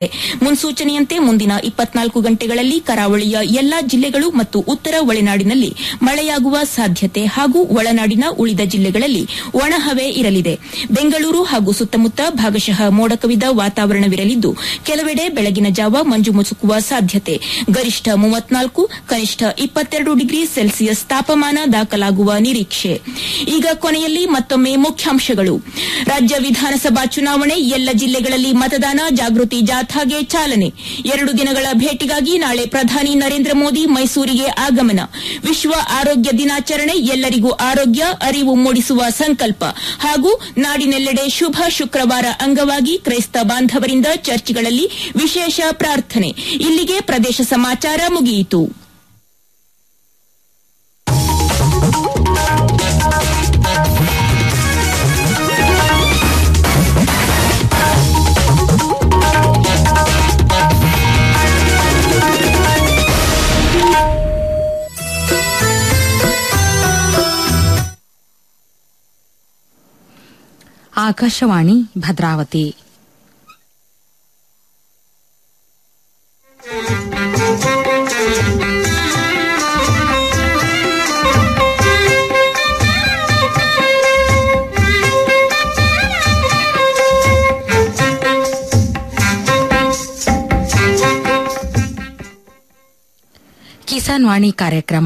ಮುನ್ಸೂಚನೆಯಂತೆ ಮುಂದಿನ ಇಪ್ಪತ್ನಾಲ್ಕು ಗಂಟೆಗಳಲ್ಲಿ ಕರಾವಳಿಯ ಎಲ್ಲಾ ಜಿಲ್ಲೆಗಳು ಮತ್ತು ಉತ್ತರ ಒಳನಾಡಿನಲ್ಲಿ ಮಳೆಯಾಗುವ ಸಾಧ್ಯತೆ ಹಾಗೂ ಒಳನಾಡಿನ ಉಳಿದ ಜಿಲ್ಲೆಗಳಲ್ಲಿ ಒಣಹವೆ ಇರಲಿದೆ ಬೆಂಗಳೂರು ಹಾಗೂ ಸುತ್ತಮುತ್ತ ಭಾಗಶಃ ಮೋಡ ಕವಿದ ವಾತಾವರಣವಿರಲಿದ್ದು ಕೆಲವೆಡೆ ಬೆಳಗಿನ ಜಾವ ಮಂಜು ಮುಸುಕುವ ಸಾಧ್ಯತೆ ಗರಿಷ್ಠ ಮೂವತ್ನಾಲ್ಕು ಕನಿಷ್ಠ ಇಪ್ಪತ್ತೆರಡು ಡಿಗ್ರಿ ಸೆಲ್ಸಿಯಸ್ ತಾಪಮಾನ ದಾಖಲಾಗುವ ನಿರೀಕ್ಷೆ ಈಗ ಕೊನೆಯಲ್ಲಿ ಮತ್ತೊಮ್ಮೆ ಮುಖ್ಯಾಂಶಗಳು ರಾಜ್ಯ ವಿಧಾನಸಭಾ ಚುನಾವಣೆ ಎಲ್ಲ ಜಿಲ್ಲೆಗಳಲ್ಲಿ ಮತದಾನ ಜಾಗೃತಿ ಜಾಥಾಗೆ ಚಾಲನೆ ಎರಡು ದಿನಗಳ ಭೇಟಿಗಾಗಿ ನಾಳೆ ಪ್ರಧಾನಿ ನರೇಂದ್ರ ಮೋದಿ ಮೈಸೂರಿಗೆ ಆಗಮನ ವಿಶ್ವ ಆರೋಗ್ಯ ದಿನಾಚರಣೆ ಎಲ್ಲರಿಗೂ ಆರೋಗ್ಯ ಅರಿವು ಮೂಡಿಸುವ ಸಂಕಲ್ಪ ಹಾಗೂ ನಾಡಿನೆಲ್ಲೆಡೆ ಶುಭ ಶುಕ್ರವಾರ ಅಂಗವಾಗಿ ಕ್ರೈಸ್ತ ಬಾಂಧವರಿಂದ ಚರ್ಚ್ಗಳಲ್ಲಿ ವಿಶೇಷ ಪ್ರಾರ್ಥನೆ ಇಲ್ಲಿಗೆ ಪ್ರದೇಶ ಸಮಾಚಾರ ಮುಗಿಯಿತು ಆಕಾಶವಾಣಿ ಭದ್ರಾವತಿ ಕಿಸಾನ್ ವಾಣಿ ಕಾರ್ಯಕ್ರಮ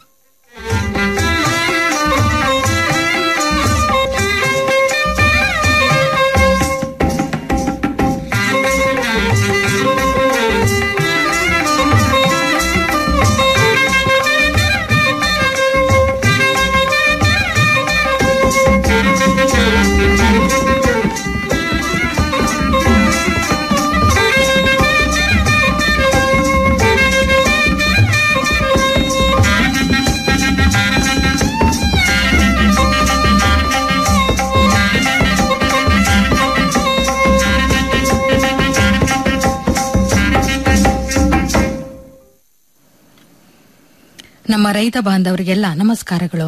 ನಮ್ಮ ರೈತ ಬಾಂಧವರಿಗೆಲ್ಲ ನಮಸ್ಕಾರಗಳು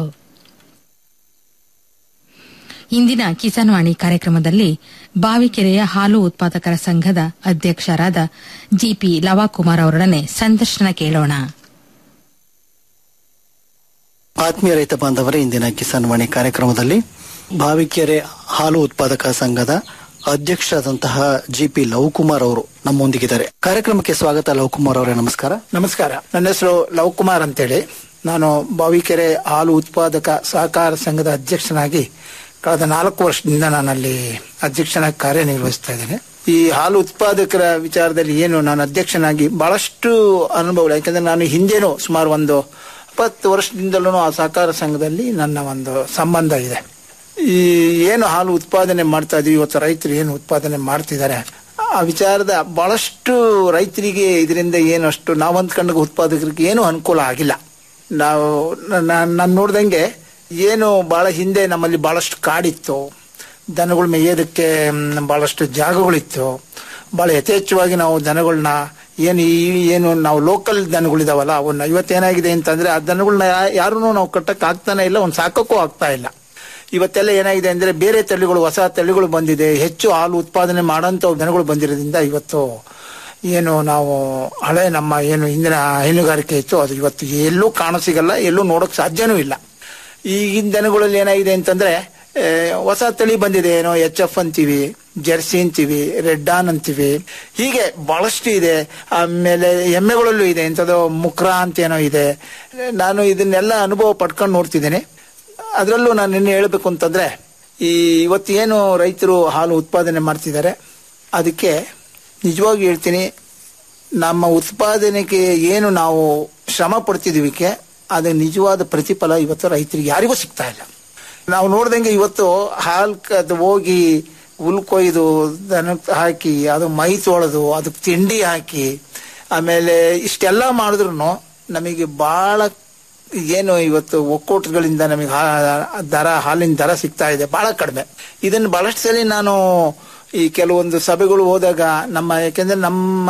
ಇಂದಿನ ಕಿಸಾನ್ ವಾಣಿ ಕಾರ್ಯಕ್ರಮದಲ್ಲಿ ಬಾವಿಕೆರೆಯ ಹಾಲು ಉತ್ಪಾದಕರ ಸಂಘದ ಅಧ್ಯಕ್ಷರಾದ ಜಿಪಿ ಲವಾಕುಮಾರ್ ಅವರೊಡನೆ ಸಂದರ್ಶನ ಕೇಳೋಣ ಆತ್ಮೀಯ ರೈತ ಬಾಂಧವರೇ ಇಂದಿನ ಕಿಸಾನ್ ವಾಣಿ ಕಾರ್ಯಕ್ರಮದಲ್ಲಿ ಬಾವಿಕೆರೆ ಹಾಲು ಉತ್ಪಾದಕ ಸಂಘದ ಅಧ್ಯಕ್ಷರಾದಂತಹ ಜಿಪಿ ಲವಕುಮಾರ್ ಅವರು ನಮ್ಮೊಂದಿಗಿದ್ದಾರೆ ಕಾರ್ಯಕ್ರಮಕ್ಕೆ ಸ್ವಾಗತ ಲವಕುಮಾರ್ ಅವರೇ ನಮಸ್ಕಾರ ನಮಸ್ಕಾರ ನನ್ನ ಹೆಸರು ಲವಕುಮಾರ್ ಅಂತೇಳಿ ನಾನು ಬಾವಿಕೆರೆ ಹಾಲು ಉತ್ಪಾದಕ ಸಹಕಾರ ಸಂಘದ ಅಧ್ಯಕ್ಷನಾಗಿ ಕಳೆದ ನಾಲ್ಕು ವರ್ಷದಿಂದ ನಾನಲ್ಲಿ ಅಧ್ಯಕ್ಷನಾಗಿ ಕಾರ್ಯನಿರ್ವಹಿಸ್ತಾ ಇದ್ದೇನೆ ಈ ಹಾಲು ಉತ್ಪಾದಕರ ವಿಚಾರದಲ್ಲಿ ಏನು ನಾನು ಅಧ್ಯಕ್ಷನಾಗಿ ಬಹಳಷ್ಟು ಅನುಭವಗಳು ಯಾಕಂದ್ರೆ ನಾನು ಹಿಂದೆನೂ ಸುಮಾರು ಒಂದು ಇಪ್ಪತ್ತು ವರ್ಷದಿಂದಲೂ ಆ ಸಹಕಾರ ಸಂಘದಲ್ಲಿ ನನ್ನ ಒಂದು ಸಂಬಂಧ ಇದೆ ಈ ಏನು ಹಾಲು ಉತ್ಪಾದನೆ ಮಾಡ್ತಾ ಇದೀವಿ ಇವತ್ತು ರೈತರು ಏನು ಉತ್ಪಾದನೆ ಮಾಡ್ತಿದ್ದಾರೆ ಆ ವಿಚಾರದ ಬಹಳಷ್ಟು ರೈತರಿಗೆ ಇದರಿಂದ ಏನು ಅಷ್ಟು ನಾವು ಅಂದ್ಕೊಂಡ ಉತ್ಪಾದಕರಿಗೆ ಏನು ಅನುಕೂಲ ಆಗಿಲ್ಲ ನಾವು ನಾನು ನೋಡ್ದಂಗೆ ಏನು ಬಹಳ ಹಿಂದೆ ನಮ್ಮಲ್ಲಿ ಬಹಳಷ್ಟು ಕಾಡಿತ್ತು ದನಗಳು ಮೇಯೋದಕ್ಕೆ ಮ್, ಬಹಳಷ್ಟು ಜಾಗಗಳಿತ್ತು ಬಹಳ ಯಥೇಚ್ಛವಾಗಿ ನಾವು ದನಗಳನ್ನ ಏನು ಈ ಏನು ನಾವು ಲೋಕಲ್ ದನಗಳಿದಾವಲ್ಲ ಅವನ್ನ ಇವತ್ತೇನಾಗಿದೆ ಅಂತಂದ್ರೆ ಆ ದನಗಳನ್ನ ಯಾರು ನಾವು ಕಟ್ಟಕ್ ಆಗ್ತಾನೆ ಇಲ್ಲ ಒಂದು ಸಾಕಕ್ಕೂ ಆಗ್ತಾ ಇಲ್ಲ ಇವತ್ತೆಲ್ಲ ಏನಾಗಿದೆ ಅಂದ್ರೆ ಬೇರೆ ತಳಿಗಳು ಹೊಸ ತಳಿಗಳು ಬಂದಿದೆ ಹೆಚ್ಚು ಹಾಲು ಉತ್ಪಾದನೆ ಮಾಡೋಂಥ ದನಗಳು ಬಂದಿರೋದ್ರಿಂದ ಇವತ್ತು ಏನು ನಾವು ಹಳೆ ನಮ್ಮ ಏನು ಹಿಂದಿನ ಹೈನುಗಾರಿಕೆ ಇತ್ತು ಅದು ಇವತ್ತು ಎಲ್ಲೂ ಕಾಣಸಿಗಲ್ಲ ಎಲ್ಲೂ ನೋಡಕ್ ಸಾಧ್ಯನೂ ಇಲ್ಲ ಈಗಿನ ದನಗಳಲ್ಲಿ ಏನಾಗಿದೆ ಅಂತಂದ್ರೆ ಆ, ಹೊಸ ತಳಿ ಬಂದಿದೆ ಏನೋ ಎಚ್ ಎಫ್ ಅಂತೀವಿ ಜೆರ್ಸಿ ಅಂತೀವಿ ರೆಡ್ ಆನ್ ಅಂತೀವಿ ಹೀಗೆ ಬಹಳಷ್ಟು ಇದೆ ಆಮೇಲೆ ಎಮ್ಮೆಗಳಲ್ಲೂ ಇದೆ ಇಂಥದ್ದು ಮುಕ್ರ ಅಂತ ಏನೋ ಇದೆ ನಾನು ಇದನ್ನೆಲ್ಲ ಅನುಭವ ಪಡ್ಕೊಂಡು ನೋಡ್ತಿದ್ದೇನೆ ಅದರಲ್ಲೂ ನಾನು ನಿನ್ನೆ ಹೇಳಬೇಕು ಅಂತಂದ್ರೆ ಈ ಇವತ್ತು ಏನು ರೈತರು ಹಾಲು ಉತ್ಪಾದನೆ ಮಾಡ್ತಿದ್ದಾರೆ ಅದಕ್ಕೆ ನಿಜವಾಗಿ ಹೇಳ್ತೀನಿ ನಮ್ಮ ಉತ್ಪಾದನೆಗೆ ಏನು ನಾವು ಶ್ರಮ ಪಡ್ತಿದೀವಿಕೆ ಅದ್ರ ನಿಜವಾದ ಪ್ರತಿಫಲ ಇವತ್ತು ರೈತರಿಗೆ ಯಾರಿಗೂ ಸಿಗ್ತಾ ಇಲ್ಲ ನಾವು ನೋಡ್ದಂಗೆ ಇವತ್ತು ಹಾಲ್ ಕದ್ ಹೋಗಿ ಹುಲ್ ಕೊಯ್ದು ದನಕ್ಕೆ ಹಾಕಿ ಅದು ಮೈ ತೊಳೆದು ಅದಕ್ಕೆ ತಿಂಡಿ ಹಾಕಿ ಆಮೇಲೆ ಇಷ್ಟೆಲ್ಲ ಮಾಡಿದ್ರು ನಮಗೆ ಬಹಳ ಏನು ಇವತ್ತು ಒಕ್ಕೂಟಗಳಿಂದ ನಮಗೆ ಹಾ- ದರ ಹಾಲಿನ ದರ ಸಿಗ್ತಾ ಇದೆ ಬಹಳ ಕಡಿಮೆ ಇದನ್ನು ಬಹಳಷ್ಟು ಸಲ ನಾನು ಈ ಕೆಲವೊಂದು ಸಭೆಗಳು ಹೋದಾಗ ನಮ್ಮ ಯಾಕೆಂದ್ರೆ ನಮ್ಮ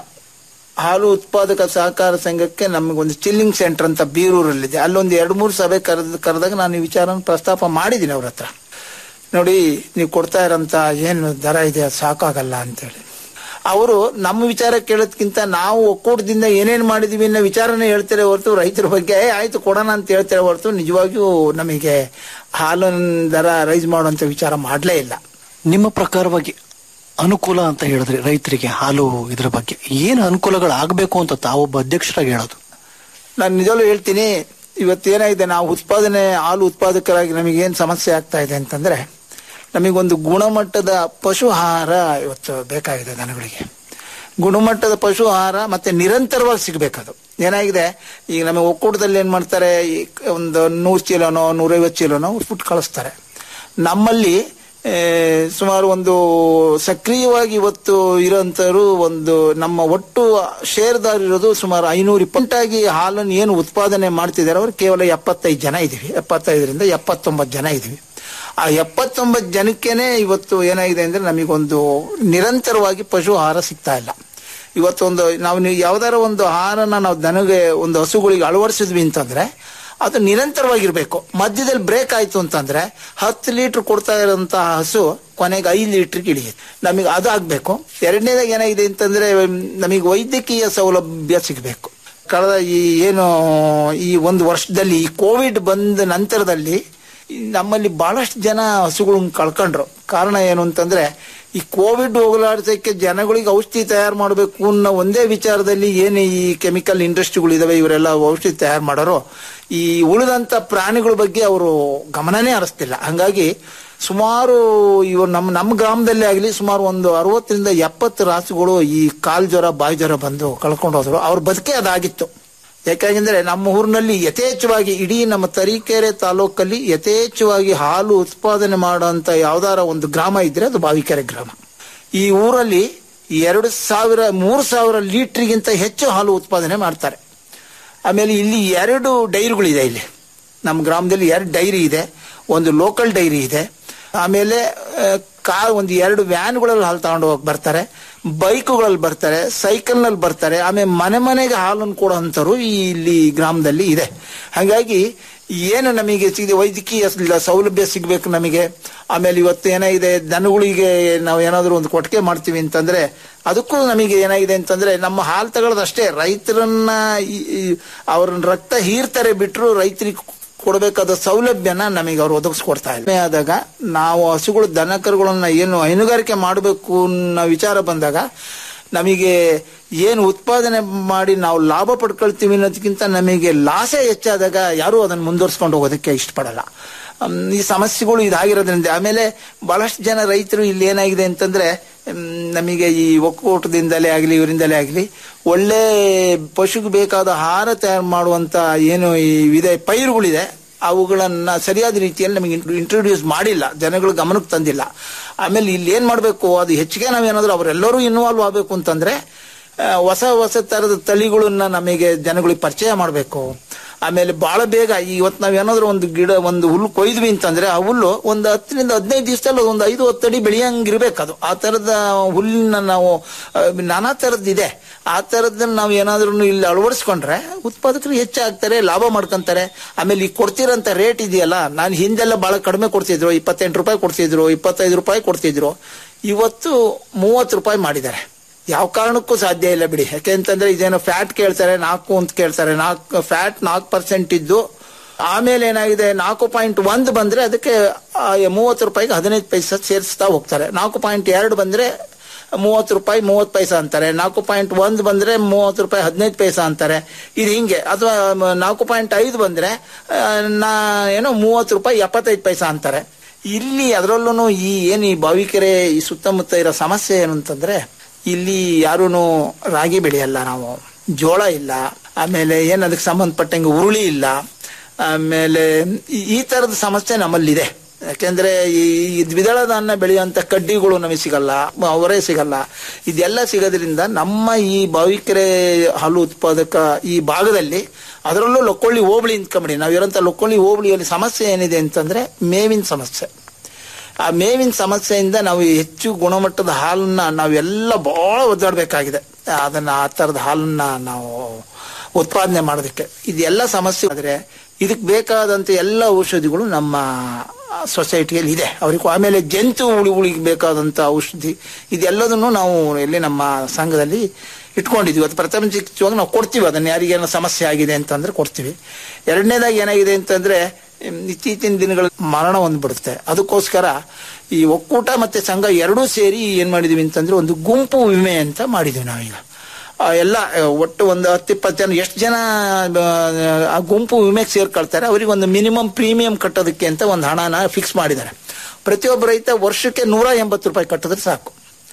ಹಾಲು ಉತ್ಪಾದಕ ಸಹಕಾರ ಸಂಘಕ್ಕೆ ನಮಗೊಂದು ಚಿಲ್ಲಿಂಗ್ ಸೆಂಟರ್ ಅಂತ ಬೀರೂರಲ್ಲಿದೆ ಅಲ್ಲೊಂದು ಎರಡು ಮೂರು ಸಭೆ ಕರೆದ ಕರೆದಾಗ ನಾನು ಈ ವಿಚಾರನ ಪ್ರಸ್ತಾಪ ಮಾಡಿದ್ದೀನಿ ಅವ್ರ ಹತ್ರ ನೋಡಿ ನೀವು ಕೊಡ್ತಾ ಇರೋಂಥ ಏನು ದರ ಇದೆ ಅದು ಸಾಕಾಗಲ್ಲ ಅಂತೇಳಿ ಅವರು ನಮ್ಮ ವಿಚಾರ ಕೇಳೋದ್ಕಿಂತ ನಾವು ಒಕ್ಕೂಟದಿಂದ ಏನೇನ್ ಮಾಡಿದೀವಿ ಅನ್ನೋ ವಿಚಾರನೇ ಹೇಳ್ತಾರೆ ಹೊರತು ರೈತರ ಬಗ್ಗೆ "ಏ, ಆಯ್ತು ಕೊಡೋಣ ಅಂತ ಹೇಳ್ತಾರೆ ಹೊರತು ನಿಜವಾಗಿಯೂ ನಮಗೆ ಹಾಲಿನ ದರ ರೈಸ್ ಮಾಡುವಂತ ವಿಚಾರ ಮಾಡಲೇ ಇಲ್ಲ ನಿಮ್ಮ ಪ್ರಕಾರವಾಗಿ ಅನುಕೂಲ ಅಂತ ಹೇಳಿದ್ರೆ ರೈತರಿಗೆ ಹಾಲು ಇದ್ರ ಬಗ್ಗೆ ಏನು ಅನುಕೂಲಗಳಾಗಬೇಕು ಅಂತ ತಾವೊಬ್ಬ ಅಧ್ಯಕ್ಷರಾಗಿ ಹೇಳೋದು ನಾನು ನಿಜವಲ್ಲೂ ಹೇಳ್ತೀನಿ ಇವತ್ತೇನಾಗಿದೆ ನಾವು ಉತ್ಪಾದನೆ ಹಾಲು ಉತ್ಪಾದಕರಾಗಿ ನಮಗೆ ಏನು ಸಮಸ್ಯೆ ಆಗ್ತಾ ಇದೆ ಅಂತಂದ್ರೆ ನಮಗೊಂದು ಗುಣಮಟ್ಟದ ಪಶು ಆಹಾರ ಇವತ್ತು ಬೇಕಾಗಿದೆ ದನಗಳಿಗೆ ಗುಣಮಟ್ಟದ ಪಶು ಆಹಾರ ಮತ್ತೆ ನಿರಂತರವಾಗಿ ಸಿಗಬೇಕದು ಏನಾಗಿದೆ ಈಗ ನಮಗೆ ಒಕ್ಕೂಟದಲ್ಲಿ ಏನ್ ಮಾಡ್ತಾರೆ ಈ ಒಂದು ನೂರು ಚೀಲನೋ ನೂರೈವತ್ತು ಚೀಲನೋ ಫುಡ್ ಕಳಿಸ್ತಾರೆ ನಮ್ಮಲ್ಲಿ ಆ, ಸುಮಾರು ಒಂದು ಸಕ್ರಿಯವಾಗಿ ಇವತ್ತು ಇರೋಂಥವ್ರು ಒಂದು ನಮ್ಮ ಒಟ್ಟು ಶೇರ್ದಾರ್ ಇರೋದು ಸುಮಾರು ಐನೂರು ಇಪ್ಪತ್ತಾಗಿ ಹಾಲನ್ನು ಏನು ಉತ್ಪಾದನೆ ಮಾಡ್ತಿದ್ದಾರೆ ಅವರು ಕೇವಲ ಎಪ್ಪತ್ತೈದು ಜನ ಇದೀವಿ ಎಪ್ಪತ್ತೈದರಿಂದ ಎಪ್ಪತ್ತೊಂಬತ್ತು ಜನ ಇದೀವಿ ಆ ಎಪ್ಪತ್ತೊಂಬತ್ತು ಜನಕ್ಕೇನೆ ಇವತ್ತು ಏನಾಗಿದೆ ಅಂದ್ರೆ ನಮಗೊಂದು ನಿರಂತರವಾಗಿ ಪಶು ಆಹಾರ ಸಿಗ್ತಾ ಇಲ್ಲ ಇವತ್ತೊಂದು ನಾವು ನೀವು ಯಾವ್ದಾರ ಒಂದು ಆಹಾರನ ನಾವು ದನಗೆ ಒಂದು ಹಸುಗಳಿಗೆ ಅಳವಡಿಸಿದ್ವಿ ಅಂತಂದ್ರೆ ಅದು ನಿರಂತರವಾಗಿರ್ಬೇಕು ಮಧ್ಯದಲ್ಲಿ ಬ್ರೇಕ್ ಆಯ್ತು ಅಂತಂದ್ರೆ ಹತ್ತು ಲೀಟರ್ ಕೊಡ್ತಾ ಇರೋಂತಹ ಹಸು ಕೊನೆಗೆ ಐದು ಲೀಟರ್ಗೆ ಇಳಿಯುತ್ತೆ ನಮಗೆ ಅದು ಆಗ್ಬೇಕು ಎರಡನೇದಾಗಿ ಏನಾಗಿದೆ ಅಂತಂದ್ರೆ ನಮಗೆ ವೈದ್ಯಕೀಯ ಸೌಲಭ್ಯ ಸಿಗಬೇಕು ಕಳೆದ ಈ ಏನು ಈ ಒಂದು ವರ್ಷದಲ್ಲಿ ಈ ಕೋವಿಡ್ ಬಂದ ನಂತರದಲ್ಲಿ ಈ ನಮ್ಮಲ್ಲಿ ಬಹಳಷ್ಟು ಜನ ಹಸುಗಳನ್ನ ಕಳ್ಕೊಂಡ್ರು ಕಾರಣ ಏನು ಅಂತಂದ್ರೆ ಈ ಕೋವಿಡ್ ಹೋಗಲಾಡ್ಸಕ್ಕೆ ಜನಗಳಿಗೆ ಔಷಧಿ ತಯಾರು ಮಾಡಬೇಕು ಅನ್ನೋ ಒಂದೇ ವಿಚಾರದಲ್ಲಿ ಏನು ಈ ಕೆಮಿಕಲ್ ಇಂಡಸ್ಟ್ರಿಗಳು ಇದಾವೆ ಇವರೆಲ್ಲ ಔಷಧಿ ತಯಾರು ಮಾಡೋರು ಈ ಉಳಿದಂತ ಪ್ರಾಣಿಗಳ ಬಗ್ಗೆ ಅವರು ಗಮನನೇ ಹರಿಸ್ತಿಲ್ಲ ಹಂಗಾಗಿ ಸುಮಾರು ಇವರು ನಮ್ಮ ನಮ್ಮ ಗ್ರಾಮದಲ್ಲೇ ಆಗಲಿ ಸುಮಾರು ಒಂದು ಅರವತ್ತರಿಂದ ಎಪ್ಪತ್ತು ರಾಸುಗಳು ಈ ಕಾಲ್ ಜ್ವರ ಬಾಯಿ ಜ್ವರ ಬಂದು ಕಳ್ಕೊಂಡು ಹೋದ್ರು ಅವ್ರ ಬದುಕೆ ಅದಾಗಿತ್ತು ಯಾಕಂದ್ರೆ ನಮ್ಮ ಊರಿನಲ್ಲಿ ಯಥೇಚ್ಛವಾಗಿ ಇಡೀ ನಮ್ಮ ತರೀಕೆರೆ ತಾಲೂಕಲ್ಲಿ ಯಥೇಚ್ಛವಾಗಿ ಹಾಲು ಉತ್ಪಾದನೆ ಮಾಡುವಂತ ಯಾವ್ದಾರ ಒಂದು ಗ್ರಾಮ ಇದ್ರೆ ಅದು ಬಾವಿಕೆರೆ ಗ್ರಾಮ ಈ ಊರಲ್ಲಿ ಎರಡು ಸಾವಿರ ಮೂರು ಸಾವಿರ ಲೀಟ್ರಿಗಿಂತ ಹೆಚ್ಚು ಹಾಲು ಉತ್ಪಾದನೆ ಮಾಡ್ತಾರೆ ಆಮೇಲೆ ಇಲ್ಲಿ ಎರಡು ಡೈರಿಗಳಿದೆ ಇಲ್ಲಿ ನಮ್ಮ ಗ್ರಾಮದಲ್ಲಿ ಎರಡು ಡೈರಿ ಇದೆ ಒಂದು ಲೋಕಲ್ ಡೈರಿ ಇದೆ ಆಮೇಲೆ ಆ, ಕಾ ಒಂದು ಎರಡು ವ್ಯಾನ್ಗಳಲ್ಲಿ ಹಾಲು ತಗೊಂಡು ಹೋಗಿ ಬರ್ತಾರೆ ಬೈಕುಗಳಲ್ಲಿ ಬರ್ತಾರೆ ಸೈಕಲ್ನಲ್ಲಿ ಬರ್ತಾರೆ ಆಮೇಲೆ ಮನೆ ಮನೆಗೆ ಹಾಲನ್ನು ಕೊಡೋ ಅಂಥವ್ರು ಈ ಇಲ್ಲಿ ಗ್ರಾಮದಲ್ಲಿ ಇದೆ ಹಾಗಾಗಿ ಏನು ನಮಗೆ ಸಿಗಿದೆ ವೈದ್ಯಕೀಯ ಸ- ಸೌಲಭ್ಯ ಸಿಗ್ಬೇಕು ನಮಗೆ ಆಮೇಲೆ ಇವತ್ತು ಏನಾಗಿದೆ ದನಗಳಿಗೆ ನಾವು ಏನಾದರೂ ಒಂದು ಕೊಟ್ಟಿಗೆ ಮಾಡ್ತೀವಿ ಅಂತಂದ್ರೆ ಅದಕ್ಕೂ ನಮಗೆ ಏನಾಗಿದೆ ಅಂತಂದ್ರೆ ನಮ್ಮ ಹಾಲು ತಗೊಳ್ಳೋದಷ್ಟೇ ರೈತರನ್ನ ಈ- ಈ ಅವ್ರನ್ನ ರಕ್ತ ಹೀರ್ತಾರೆ ಬಿಟ್ರು ರೈತರಿಗೆ ಕೊಡಬೇಕಾದ ಸೌಲಭ್ಯನ ನಮಗೆ ಅವ್ರು ಒದಗಿಸ್ಕೊಡ್ತಾ ಇಲ್ಲ ಆದಾಗ ನಾವು ಹಸುಗಳು ದನ ಕರುಗಳನ್ನ ಏನು ಹೈನುಗಾರಿಕೆ ಮಾಡಬೇಕು ಅನ್ನೋ ವಿಚಾರ ಬಂದಾಗ ನಮಗೆ ಏನು ಉತ್ಪಾದನೆ ಮಾಡಿ ನಾವು ಲಾಭ ಪಡ್ಕೊಳ್ತೀವಿ ಅನ್ನೋದಕ್ಕಿಂತ ನಮಗೆ ಲಾಸೇ ಹೆಚ್ಚಾದಾಗ ಯಾರೂ ಅದನ್ನು ಮುಂದುವರ್ಸ್ಕೊಂಡು ಹೋಗೋದಕ್ಕೆ ಇಷ್ಟಪಡಲ್ಲ ಹ್ಮ್, ಈ ಸಮಸ್ಯೆಗಳು ಇದಾಗಿರೋದ್ರಿಂದ ಆಮೇಲೆ ಬಹಳಷ್ಟು ಜನ ರೈತರು ಇಲ್ಲಿ ಏನಾಗಿದೆ ಅಂತಂದ್ರೆ ಹ್ಮ್, ನಮಗೆ ಈ ಒಕ್ಕೂಟದಿಂದಲೇ ಆಗಲಿ ಇವರಿಂದಲೇ ಆಗಲಿ ಒಳ್ಳೆ ಪಶುಗೆ ಬೇಕಾದ ಆಹಾರ ತಯಾರು ಮಾಡುವಂತ ಏನು ಈ ಇದೆ ಪೈರುಗಳಿದೆ ಅವುಗಳನ್ನ ಸರಿಯಾದ ರೀತಿಯಲ್ಲಿ ನಮಗೆ ಇಂಟ್ರೊಡ್ಯೂಸ್ ಮಾಡಿಲ್ಲ ಜನಗಳು ಗಮನಕ್ಕೆ ತಂದಿಲ್ಲ ಆಮೇಲೆ ಇಲ್ಲಿ ಏನ್ ಮಾಡಬೇಕು ಅದು ಹೆಚ್ಚಿಗೆ ನಾವೇನಾದ್ರೂ ಅವರೆಲ್ಲರೂ ಇನ್ವಾಲ್ವ್ ಆಗಬೇಕು ಅಂತಂದ್ರೆ ಆ, ಹೊಸ ಹೊಸ ತರದ ತಳಿಗಳನ್ನ ನಮಗೆ ಜನಗಳಿಗೆ ಪರಿಚಯ ಮಾಡಬೇಕು ಆಮೇಲೆ ಬಹಳ ಬೇಗ ಈ ಇವತ್ತು ನಾವೇನಾದ್ರೂ ಒಂದು ಗಿಡ ಒಂದು ಹುಲ್ಲು ಕೊಯ್ದ್ವಿ ಅಂತಂದ್ರೆ ಆ ಹುಲ್ಲು ಒಂದು ಹತ್ತರಿಂದ ಹದಿನೈದು ದಿವಸದಲ್ಲಿ ಒಂದು ಐದು ಹತ್ತು ಅಡಿ ಬೆಳೆಯಂಗಿರ್ಬೇಕು ಅದು ಆ ತರದ ಹುಲ್ಲಿನ ನಾವು ಆ, ನಾನಾ ತರದ್ದಿದೆ ಆ ತರದನ್ನ ನಾವು ಏನಾದ್ರೂ ಇಲ್ಲಿ ಅಳವಡಿಸ್ಕೊಂಡ್ರೆ ಉತ್ಪಾದಕರು ಹೆಚ್ಚಾಗ್ತಾರೆ ಲಾಭ ಮಾಡ್ಕೊಂತಾರೆ ಆಮೇಲೆ ಈ ಕೊಡ್ತಿರೋಂಥ ರೇಟ್ ಇದೆಯಲ್ಲ ನಾನು ಹಿಂದೆಲ್ಲ ಬಹಳ ಕಡಿಮೆ ಕೊಡ್ತಿದ್ರು ಇಪ್ಪತ್ತೆಂಟು ರೂಪಾಯಿ ಕೊಡ್ತಿದ್ರು ಇಪ್ಪತ್ತೈದು ರೂಪಾಯಿ ಕೊಡ್ತಿದ್ರು ಇವತ್ತು ಮೂವತ್ತು ರೂಪಾಯಿ ಮಾಡಿದ್ದಾರೆ ಯಾವ ಕಾರಣಕ್ಕೂ ಸಾಧ್ಯ ಇಲ್ಲ ಬಿಡಿ ಯಾಕೆ ಅಂತಂದ್ರೆ ಇದೇನೋ ಫ್ಯಾಟ್ ಕೇಳ್ತಾರೆ ನಾಲ್ಕು ಅಂತ ಕೇಳ್ತಾರೆ ನಾಲ್ಕು ಫ್ಯಾಟ್ ನಾಲ್ಕು ಪರ್ಸೆಂಟ್ ಇದ್ದು ಆಮೇಲೆ ಏನಾಗಿದೆ ನಾಲ್ಕು ಪಾಯಿಂಟ್ ಒಂದು ಬಂದ್ರೆ ಅದಕ್ಕೆ ಆ, ಮೂವತ್ತು ರೂಪಾಯಿಗೆ ಹದಿನೈದು ಪೈಸೆ ಸೇರಿಸ್ತಾ ಹೋಗ್ತಾರೆ ನಾಲ್ಕು ಪಾಯಿಂಟ್ ಎರಡು ಬಂದ್ರೆ ಮೂವತ್ತು ರೂಪಾಯಿ ಮೂವತ್ತು ಪೈಸಾ ಅಂತಾರೆ ನಾಲ್ಕು ಪಾಯಿಂಟ್ ಒಂದು ಬಂದ್ರೆ ಮೂವತ್ತು ರೂಪಾಯಿ ಹದಿನೈದು ಪೈಸಾ ಅಂತಾರೆ ಇದು ಹಿಂಗೆ ಅಥವಾ ಮ- ನಾಲ್ಕು ಪಾಯಿಂಟ್ ಐದು ಬಂದ್ರೆ ಆ, ನಾ ಏನೋ ಮೂವತ್ತು ರೂಪಾಯಿ ಎಪ್ಪತ್ತೈದು ಪೈಸಾ ಅಂತಾರೆ ಇಲ್ಲಿ ಅದರಲ್ಲೂ ಈ ಏನು ಈ ಬಾವಿಕೆರೆ ಈ ಸುತ್ತಮುತ್ತ ಇರೋ ಸಮಸ್ಯೆ ಏನು ಅಂತಂದ್ರೆ ಇಲ್ಲಿ ಯಾರೂ ರಾಗಿ ಬೆಳೆಯಲ್ಲ ನಾವು ಜೋಳ ಇಲ್ಲ ಆಮೇಲೆ ಏನು ಅದಕ್ಕೆ ಸಂಬಂಧಪಟ್ಟಂಗೆ ಉರುಳಿ ಇಲ್ಲ ಆಮೇಲೆ ಈ- ಈ ತರದ ಸಮಸ್ಯೆ ನಮ್ಮಲ್ಲಿದೆ ಯಾಕೆಂದ್ರೆ ಈ ಈ ದ್ವಿದಳ ಧಾನ್ಯ ಬೆಳೆಯುವಂತ ಕಡ್ಡಿಗಳು ನಮಗೆ ಸಿಗಲ್ಲ ಅವರೇ ಸಿಗಲ್ಲ ಇದೆಲ್ಲ ಸಿಗೋದ್ರಿಂದ ನಮ್ಮ ಈ ಬಾವಿಕೆರೆ ಹಾಲು ಉತ್ಪಾದಕ ಈ ಭಾಗದಲ್ಲಿ ಅದರಲ್ಲೂ ಲೊಕ್ಕೊಳ್ಳಿ ಹೋಬಳಿ ಇಂತ್ಕೊಂಬಿಡಿ ನಾವು ಇರೋಂಥ ಲೊಕ್ಕೊಳ್ಳಿ ಹೋಬಳಿಯಲ್ಲಿ ಸಮಸ್ಯೆ ಏನಿದೆ ಅಂತಂದ್ರೆ ಮೇವಿನ ಸಮಸ್ಯೆ ಆ ಮೇವಿನ ಸಮಸ್ಯೆಯಿಂದ ನಾವು ಹೆಚ್ಚು ಗುಣಮಟ್ಟದ ಹಾಲನ್ನ ನಾವೆಲ್ಲ ಬಹಳ ಒದ್ದಾಡಬೇಕಾಗಿದೆ ಅದನ್ನ ಆ ತರದ ಹಾಲನ್ನ ನಾವು ಉತ್ಪಾದನೆ ಮಾಡೋದಕ್ಕೆ ಇದೆಲ್ಲ ಸಮಸ್ಯೆ ಆದ್ರೆ ಇದಕ್ಕೆ ಬೇಕಾದಂತ ಎಲ್ಲ ಔಷಧಿಗಳು ನಮ್ಮ ಸೊಸೈಟಿಯಲ್ಲಿ ಇದೆ ಅವರಿಗೂ ಆಮೇಲೆ ಜಂತು ಉಳಿ ಉಳಿಗೆ ಬೇಕಾದಂಥ ಔಷಧಿ ಇದೆಲ್ಲದನ್ನು ನಾವು ಇಲ್ಲಿ ನಮ್ಮ ಸಂಘದಲ್ಲಿ ಇಟ್ಕೊಂಡಿದ್ವಿ ಅದು ಪ್ರಥಮ ಚಿಕಿತ್ಸೆಯಾಗಿ ನಾವು ಕೊಡ್ತೀವಿ ಅದನ್ನು ಯಾರಿಗೇನೋ ಸಮಸ್ಯೆ ಆಗಿದೆ ಅಂತಂದ್ರೆ ಕೊಡ್ತೀವಿ ಎರಡನೇದಾಗಿ ಏನಾಗಿದೆ ಅಂತಂದ್ರೆ ಹ್ಮ್, ಇತ್ತೀಚಿನ ದಿನಗಳ ಮರಣ ಹೊಂದ್ಬಿಡುತ್ತೆ ಅದಕ್ಕೋಸ್ಕರ ಈ ಒಕ್ಕೂಟ ಮತ್ತೆ ಸಂಘ ಎರಡೂ ಸೇರಿ ಏನ್ ಮಾಡಿದೀವಿ ಅಂತಂದ್ರೆ ಒಂದು ಗುಂಪು ವಿಮೆ ಅಂತ ಮಾಡಿದೀವಿ ನಾವೀಗ ಆ, ಎಲ್ಲ ಆ, ಒಟ್ಟು ಒಂದು ಹತ್ತಿಪ್ಪತ್ತು ಜನ ಎಷ್ಟು ಜನ ಆ, ಆ ಗುಂಪು ವಿಮೆಗೆ ಸೇರ್ಕೊಳ್ತಾರೆ ಅವರಿಗೆ ಒಂದು ಮಿನಿಮಮ್ ಪ್ರೀಮಿಯಂ ಕಟ್ಟೋದಕ್ಕೆ ಅಂತ ಒಂದು ಹಣನ ಫಿಕ್ಸ್ ಮಾಡಿದ್ದಾರೆ ಪ್ರತಿಯೊಬ್ಬ ರೈತ ವರ್ಷಕ್ಕೆ ನೂರ ಎಂಬತ್ತು ರೂಪಾಯಿ ಕಟ್ಟಿದ್ರೆ ಸಾಕು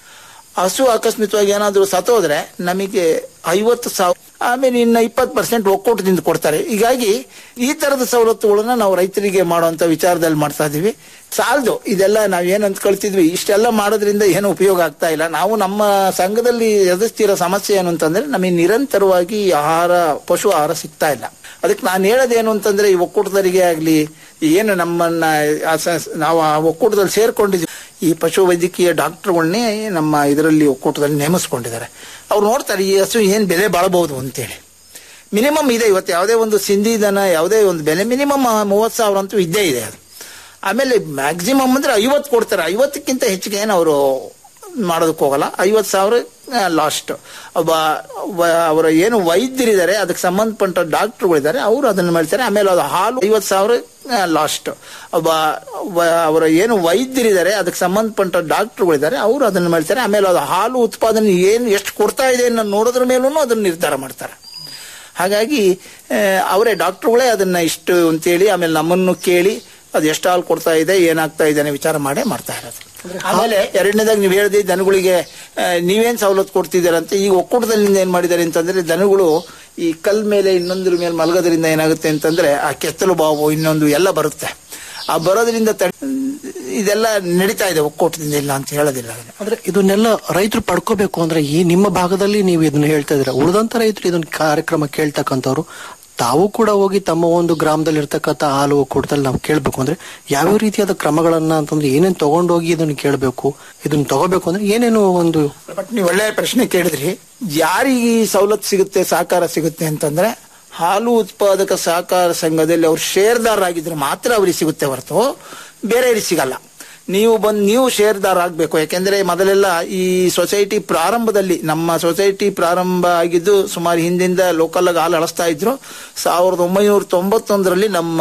ಹಸು ಅಕಸ್ಮಿತವಾಗಿ ಏನಾದರೂ ಸತ್ತೋದ್ರೆ ನಮಗೆ ಐವತ್ತು ಸಾವಿರ ಆಮೇಲೆ ಇನ್ನು ಇಪ್ಪತ್ತು ಪರ್ಸೆಂಟ್ ಒಕ್ಕೂಟದಿಂದ ಕೊಡ್ತಾರೆ ಹೀಗಾಗಿ ಈ ತರದ ಸವಲತ್ತುಗಳನ್ನ ನಾವು ರೈತರಿಗೆ ಮಾಡುವಂತ ವಿಚಾರದಲ್ಲಿ ಮಾಡ್ತಾ ಇದೀವಿ ಸಾಲದು ಇದೆಲ್ಲ ನಾವ್ ಏನ್ ಅಂದ್ಕೊಳ್ತಿದ್ವಿ ಇಷ್ಟೆಲ್ಲ ಮಾಡೋದ್ರಿಂದ ಏನು ಉಪಯೋಗ ಆಗ್ತಾ ಇಲ್ಲ ನಾವು ನಮ್ಮ ಸಂಘದಲ್ಲಿ ಎದುರಿಸ್ತಿರೋ ಸಮಸ್ಯೆ ಏನು ಅಂತಂದ್ರೆ ನಮಗೆ ನಿರಂತರವಾಗಿ ಆಹಾರ ಪಶು ಆಹಾರ ಸಿಗ್ತಾ ಇಲ್ಲ ಅದಕ್ಕೆ ನಾನು ಹೇಳೋದೇನು ಅಂತಂದ್ರೆ ಈ ಒಕ್ಕೂಟದವರಿಗೆ ಆಗ್ಲಿ ಏನು ನಮ್ಮನ್ನ ಆ ಸ- ನಾವು ಆ ಒಕ್ಕೂಟದಲ್ಲಿ ಸೇರ್ಕೊಂಡಿದ್ವಿ ಈ ಪಶು ವೈದ್ಯಕೀಯ ಡಾಕ್ಟರ್ಗಳನ್ನೇ ನಮ್ಮ ಇದರಲ್ಲಿ ಒಕ್ಕೂಟದಲ್ಲಿ ನೇಮಿಸ್ಕೊಂಡಿದ್ದಾರೆ ಅವ್ರು ನೋಡ್ತಾರೆ ಈ ಹಸು ಏನ್ ಬೆಲೆ ಬಾಳಬಹುದು ಅಂತೇಳಿ ಮಿನಿಮಮ್ ಇದೆ ಇವತ್ತು ಯಾವುದೇ ಒಂದು ಸಿಂಧಿ ದನ ಯಾವುದೇ ಒಂದು ಬೆಲೆ ಮಿನಿಮಮ್ ಮೂವತ್ತು ಸಾವಿರ ಅಂತೂ ಇದ್ದೇ ಇದೆ ಅದು ಆಮೇಲೆ ಮ್ಯಾಕ್ಸಿಮಮ್ ಅಂದ್ರೆ ಐವತ್ತು ಕೊಡ್ತಾರೆ ಐವತ್ತಕ್ಕಿಂತ ಹೆಚ್ಚಿಗೆ ಏನು ಅವರು ಮಾಡೋದಕ್ಕೆ ಹೋಗಲ್ಲ ಐವತ್ತು ಸಾವಿರ ಲಾಸ್ಟ್ ಒಬ್ಬ ಒಬ್ಬ ಅವರ ಏನು ವೈದ್ಯರಿದ್ದಾರೆ ಅದಕ್ಕೆ ಸಂಬಂಧಪಟ್ಟ ಡಾಕ್ಟರ್ಗಳಿದ್ದಾರೆ ಅವರು ಅದನ್ನು ಮಾಡ್ತಾರೆ ಆಮೇಲೆ ಅದು ಹಾಲು ಐವತ್ತು ಸಾವಿರ ಲಾಸ್ಟ್ ಒಬ್ಬ ಒಬ್ಬ ಅವರ ಏನು ವೈದ್ಯರಿದ್ದಾರೆ ಅದಕ್ಕೆ ಸಂಬಂಧಪಟ್ಟ ಡಾಕ್ಟರ್ಗಳಿದ್ದಾರೆ ಅವರು ಅದನ್ನು ಮಾಡ್ತಾರೆ ಆಮೇಲೆ ಅದು ಹಾಲು ಉತ್ಪಾದನೆ ಏನು ಎಷ್ಟು ಕೊಡ್ತಾ ಇದೆ ಅನ್ನೋ ನೋಡೋದ್ರ ಮೇಲೂ ಅದನ್ನು ನಿರ್ಧಾರ ಮಾಡ್ತಾರೆ ಹಾಗಾಗಿ ಆ, ಅವರೇ ಡಾಕ್ಟರ್ಗಳೇ ಅದನ್ನ ಇಷ್ಟು ಅಂತೇಳಿ ಆಮೇಲೆ ನಮ್ಮನ್ನು ಕೇಳಿ ಅದು ಎಷ್ಟು ಹಾಲು ಕೊಡ್ತಾ ಇದೆ ಏನಾಗ್ತಾ ಇದೆ ಅನ್ನೋ ವಿಚಾರ ಮಾಡೇ ಮಾಡ್ತಾ ಇರೋದು ಆಮೇಲೆ ಎರಡನೇದಾಗಿ ನೀವು ಹೇಳಿದೆ ದನಗಳಿಗೆ ಆ, ನೀವೇನ್ ಸವಲತ್ತು ಕೊಡ್ತಿದ್ದೀರ ಅಂತ ಈಗ ಒಕ್ಕೂಟದಲ್ಲಿ ಏನ್ ಮಾಡಿದ್ದಾರೆ ಅಂತಂದ್ರೆ ದನಗಳು ಈ ಕಲ್ ಮೇಲೆ ಇನ್ನೊಂದ್ರ ಮೇಲೆ ಮಲಗೋದ್ರಿಂದ ಏನಾಗುತ್ತೆ ಅಂತಂದ್ರೆ ಆ ಕೆತ್ತಲು ಬಾವು ಇನ್ನೊಂದು ಎಲ್ಲ ಬರುತ್ತೆ ಆ ಬರೋದ್ರಿಂದ ತಡ್- ಇದೆಲ್ಲ ನಡೀತಾ ಇದೆ ಒಕ್ಕೂಟದಿಂದ ಇಲ್ಲ ಅಂತ ಹೇಳೋದಿಲ್ಲ ಅದನ್ನ. ಅಂದ್ರೆ ಇದನ್ನೆಲ್ಲ ರೈತರು ಪಡ್ಕೋಬೇಕು ಅಂದ್ರೆ ಈ ನಿಮ್ಮ ಭಾಗದಲ್ಲಿ ನೀವು ಇದನ್ನ ಹೇಳ್ತಾ ಇದ್ದೀರಾ ಉಳಿದಂತ ರೈತರು ಇದನ್ನ ಕಾರ್ಯಕ್ರಮ ಕೇಳ್ತಕ್ಕಂಥವ್ರು ತಾವು ಕೂಡ ಹೋಗಿ ತಮ್ಮ ಒಂದು ಗ್ರಾಮದಲ್ಲಿ ಇರ್ತಕ್ಕಂಥ ಹಾಲು ಒಕ್ಕೂಟದಲ್ಲಿ ನಾವು ಕೇಳ್ಬೇಕು ಅಂದ್ರೆ ಯಾವ್ಯಾವ ರೀತಿಯಾದ ಕ್ರಮಗಳನ್ನ ಅಂತಂದ್ರೆ ಏನೇನ್ ತಗೊಂಡೋಗಿ ಇದನ್ನ ಕೇಳಬೇಕು ಇದನ್ನ ತಗೋಬೇಕು ಅಂದ್ರೆ ಏನೇನು ಒಂದು ಬಟ್ ನೀವು ಒಳ್ಳೆಯ ಪ್ರಶ್ನೆ ಕೇಳಿದ್ರಿ ಯಾರಿಗೆ ಈ ಸವಲತ್ತು ಸಿಗುತ್ತೆ ಸಹಕಾರ ಸಿಗುತ್ತೆ ಅಂತಂದ್ರೆ ಹಾಲು ಉತ್ಪಾದಕ ಸಹಕಾರ ಸಂಘದಲ್ಲಿ ಅವ್ರು ಶೇರ್ದಾರರಾಗಿದ್ರೆ ಮಾತ್ರ ಅವ್ರಿಗೆ ಸಿಗುತ್ತೆ ಹೊರತು ಬೇರೆಯವ್ರಿಗೆ ಸಿಗಲ್ಲ ನೀವು ಬಂದು ನೀವು ಶೇರ್ದಾರ ಆಗ್ಬೇಕು ಯಾಕೆಂದ್ರೆ ಮೊದಲೆಲ್ಲ ಈ ಸೊಸೈಟಿ ಪ್ರಾರಂಭದಲ್ಲಿ ನಮ್ಮ ಸೊಸೈಟಿ ಪ್ರಾರಂಭ ಆಗಿದ್ದು ಸುಮಾರು ಹಿಂದಿಂದ ಲೋಕಲ್ ಆಗಿ ಹಾಲು ಅಳಿಸ್ತಾ ಇದ್ರು ಸಾವಿರದ ಒಂಬೈನೂರ ತೊಂಬತ್ತೊಂದರಲ್ಲಿ ನಮ್ಮ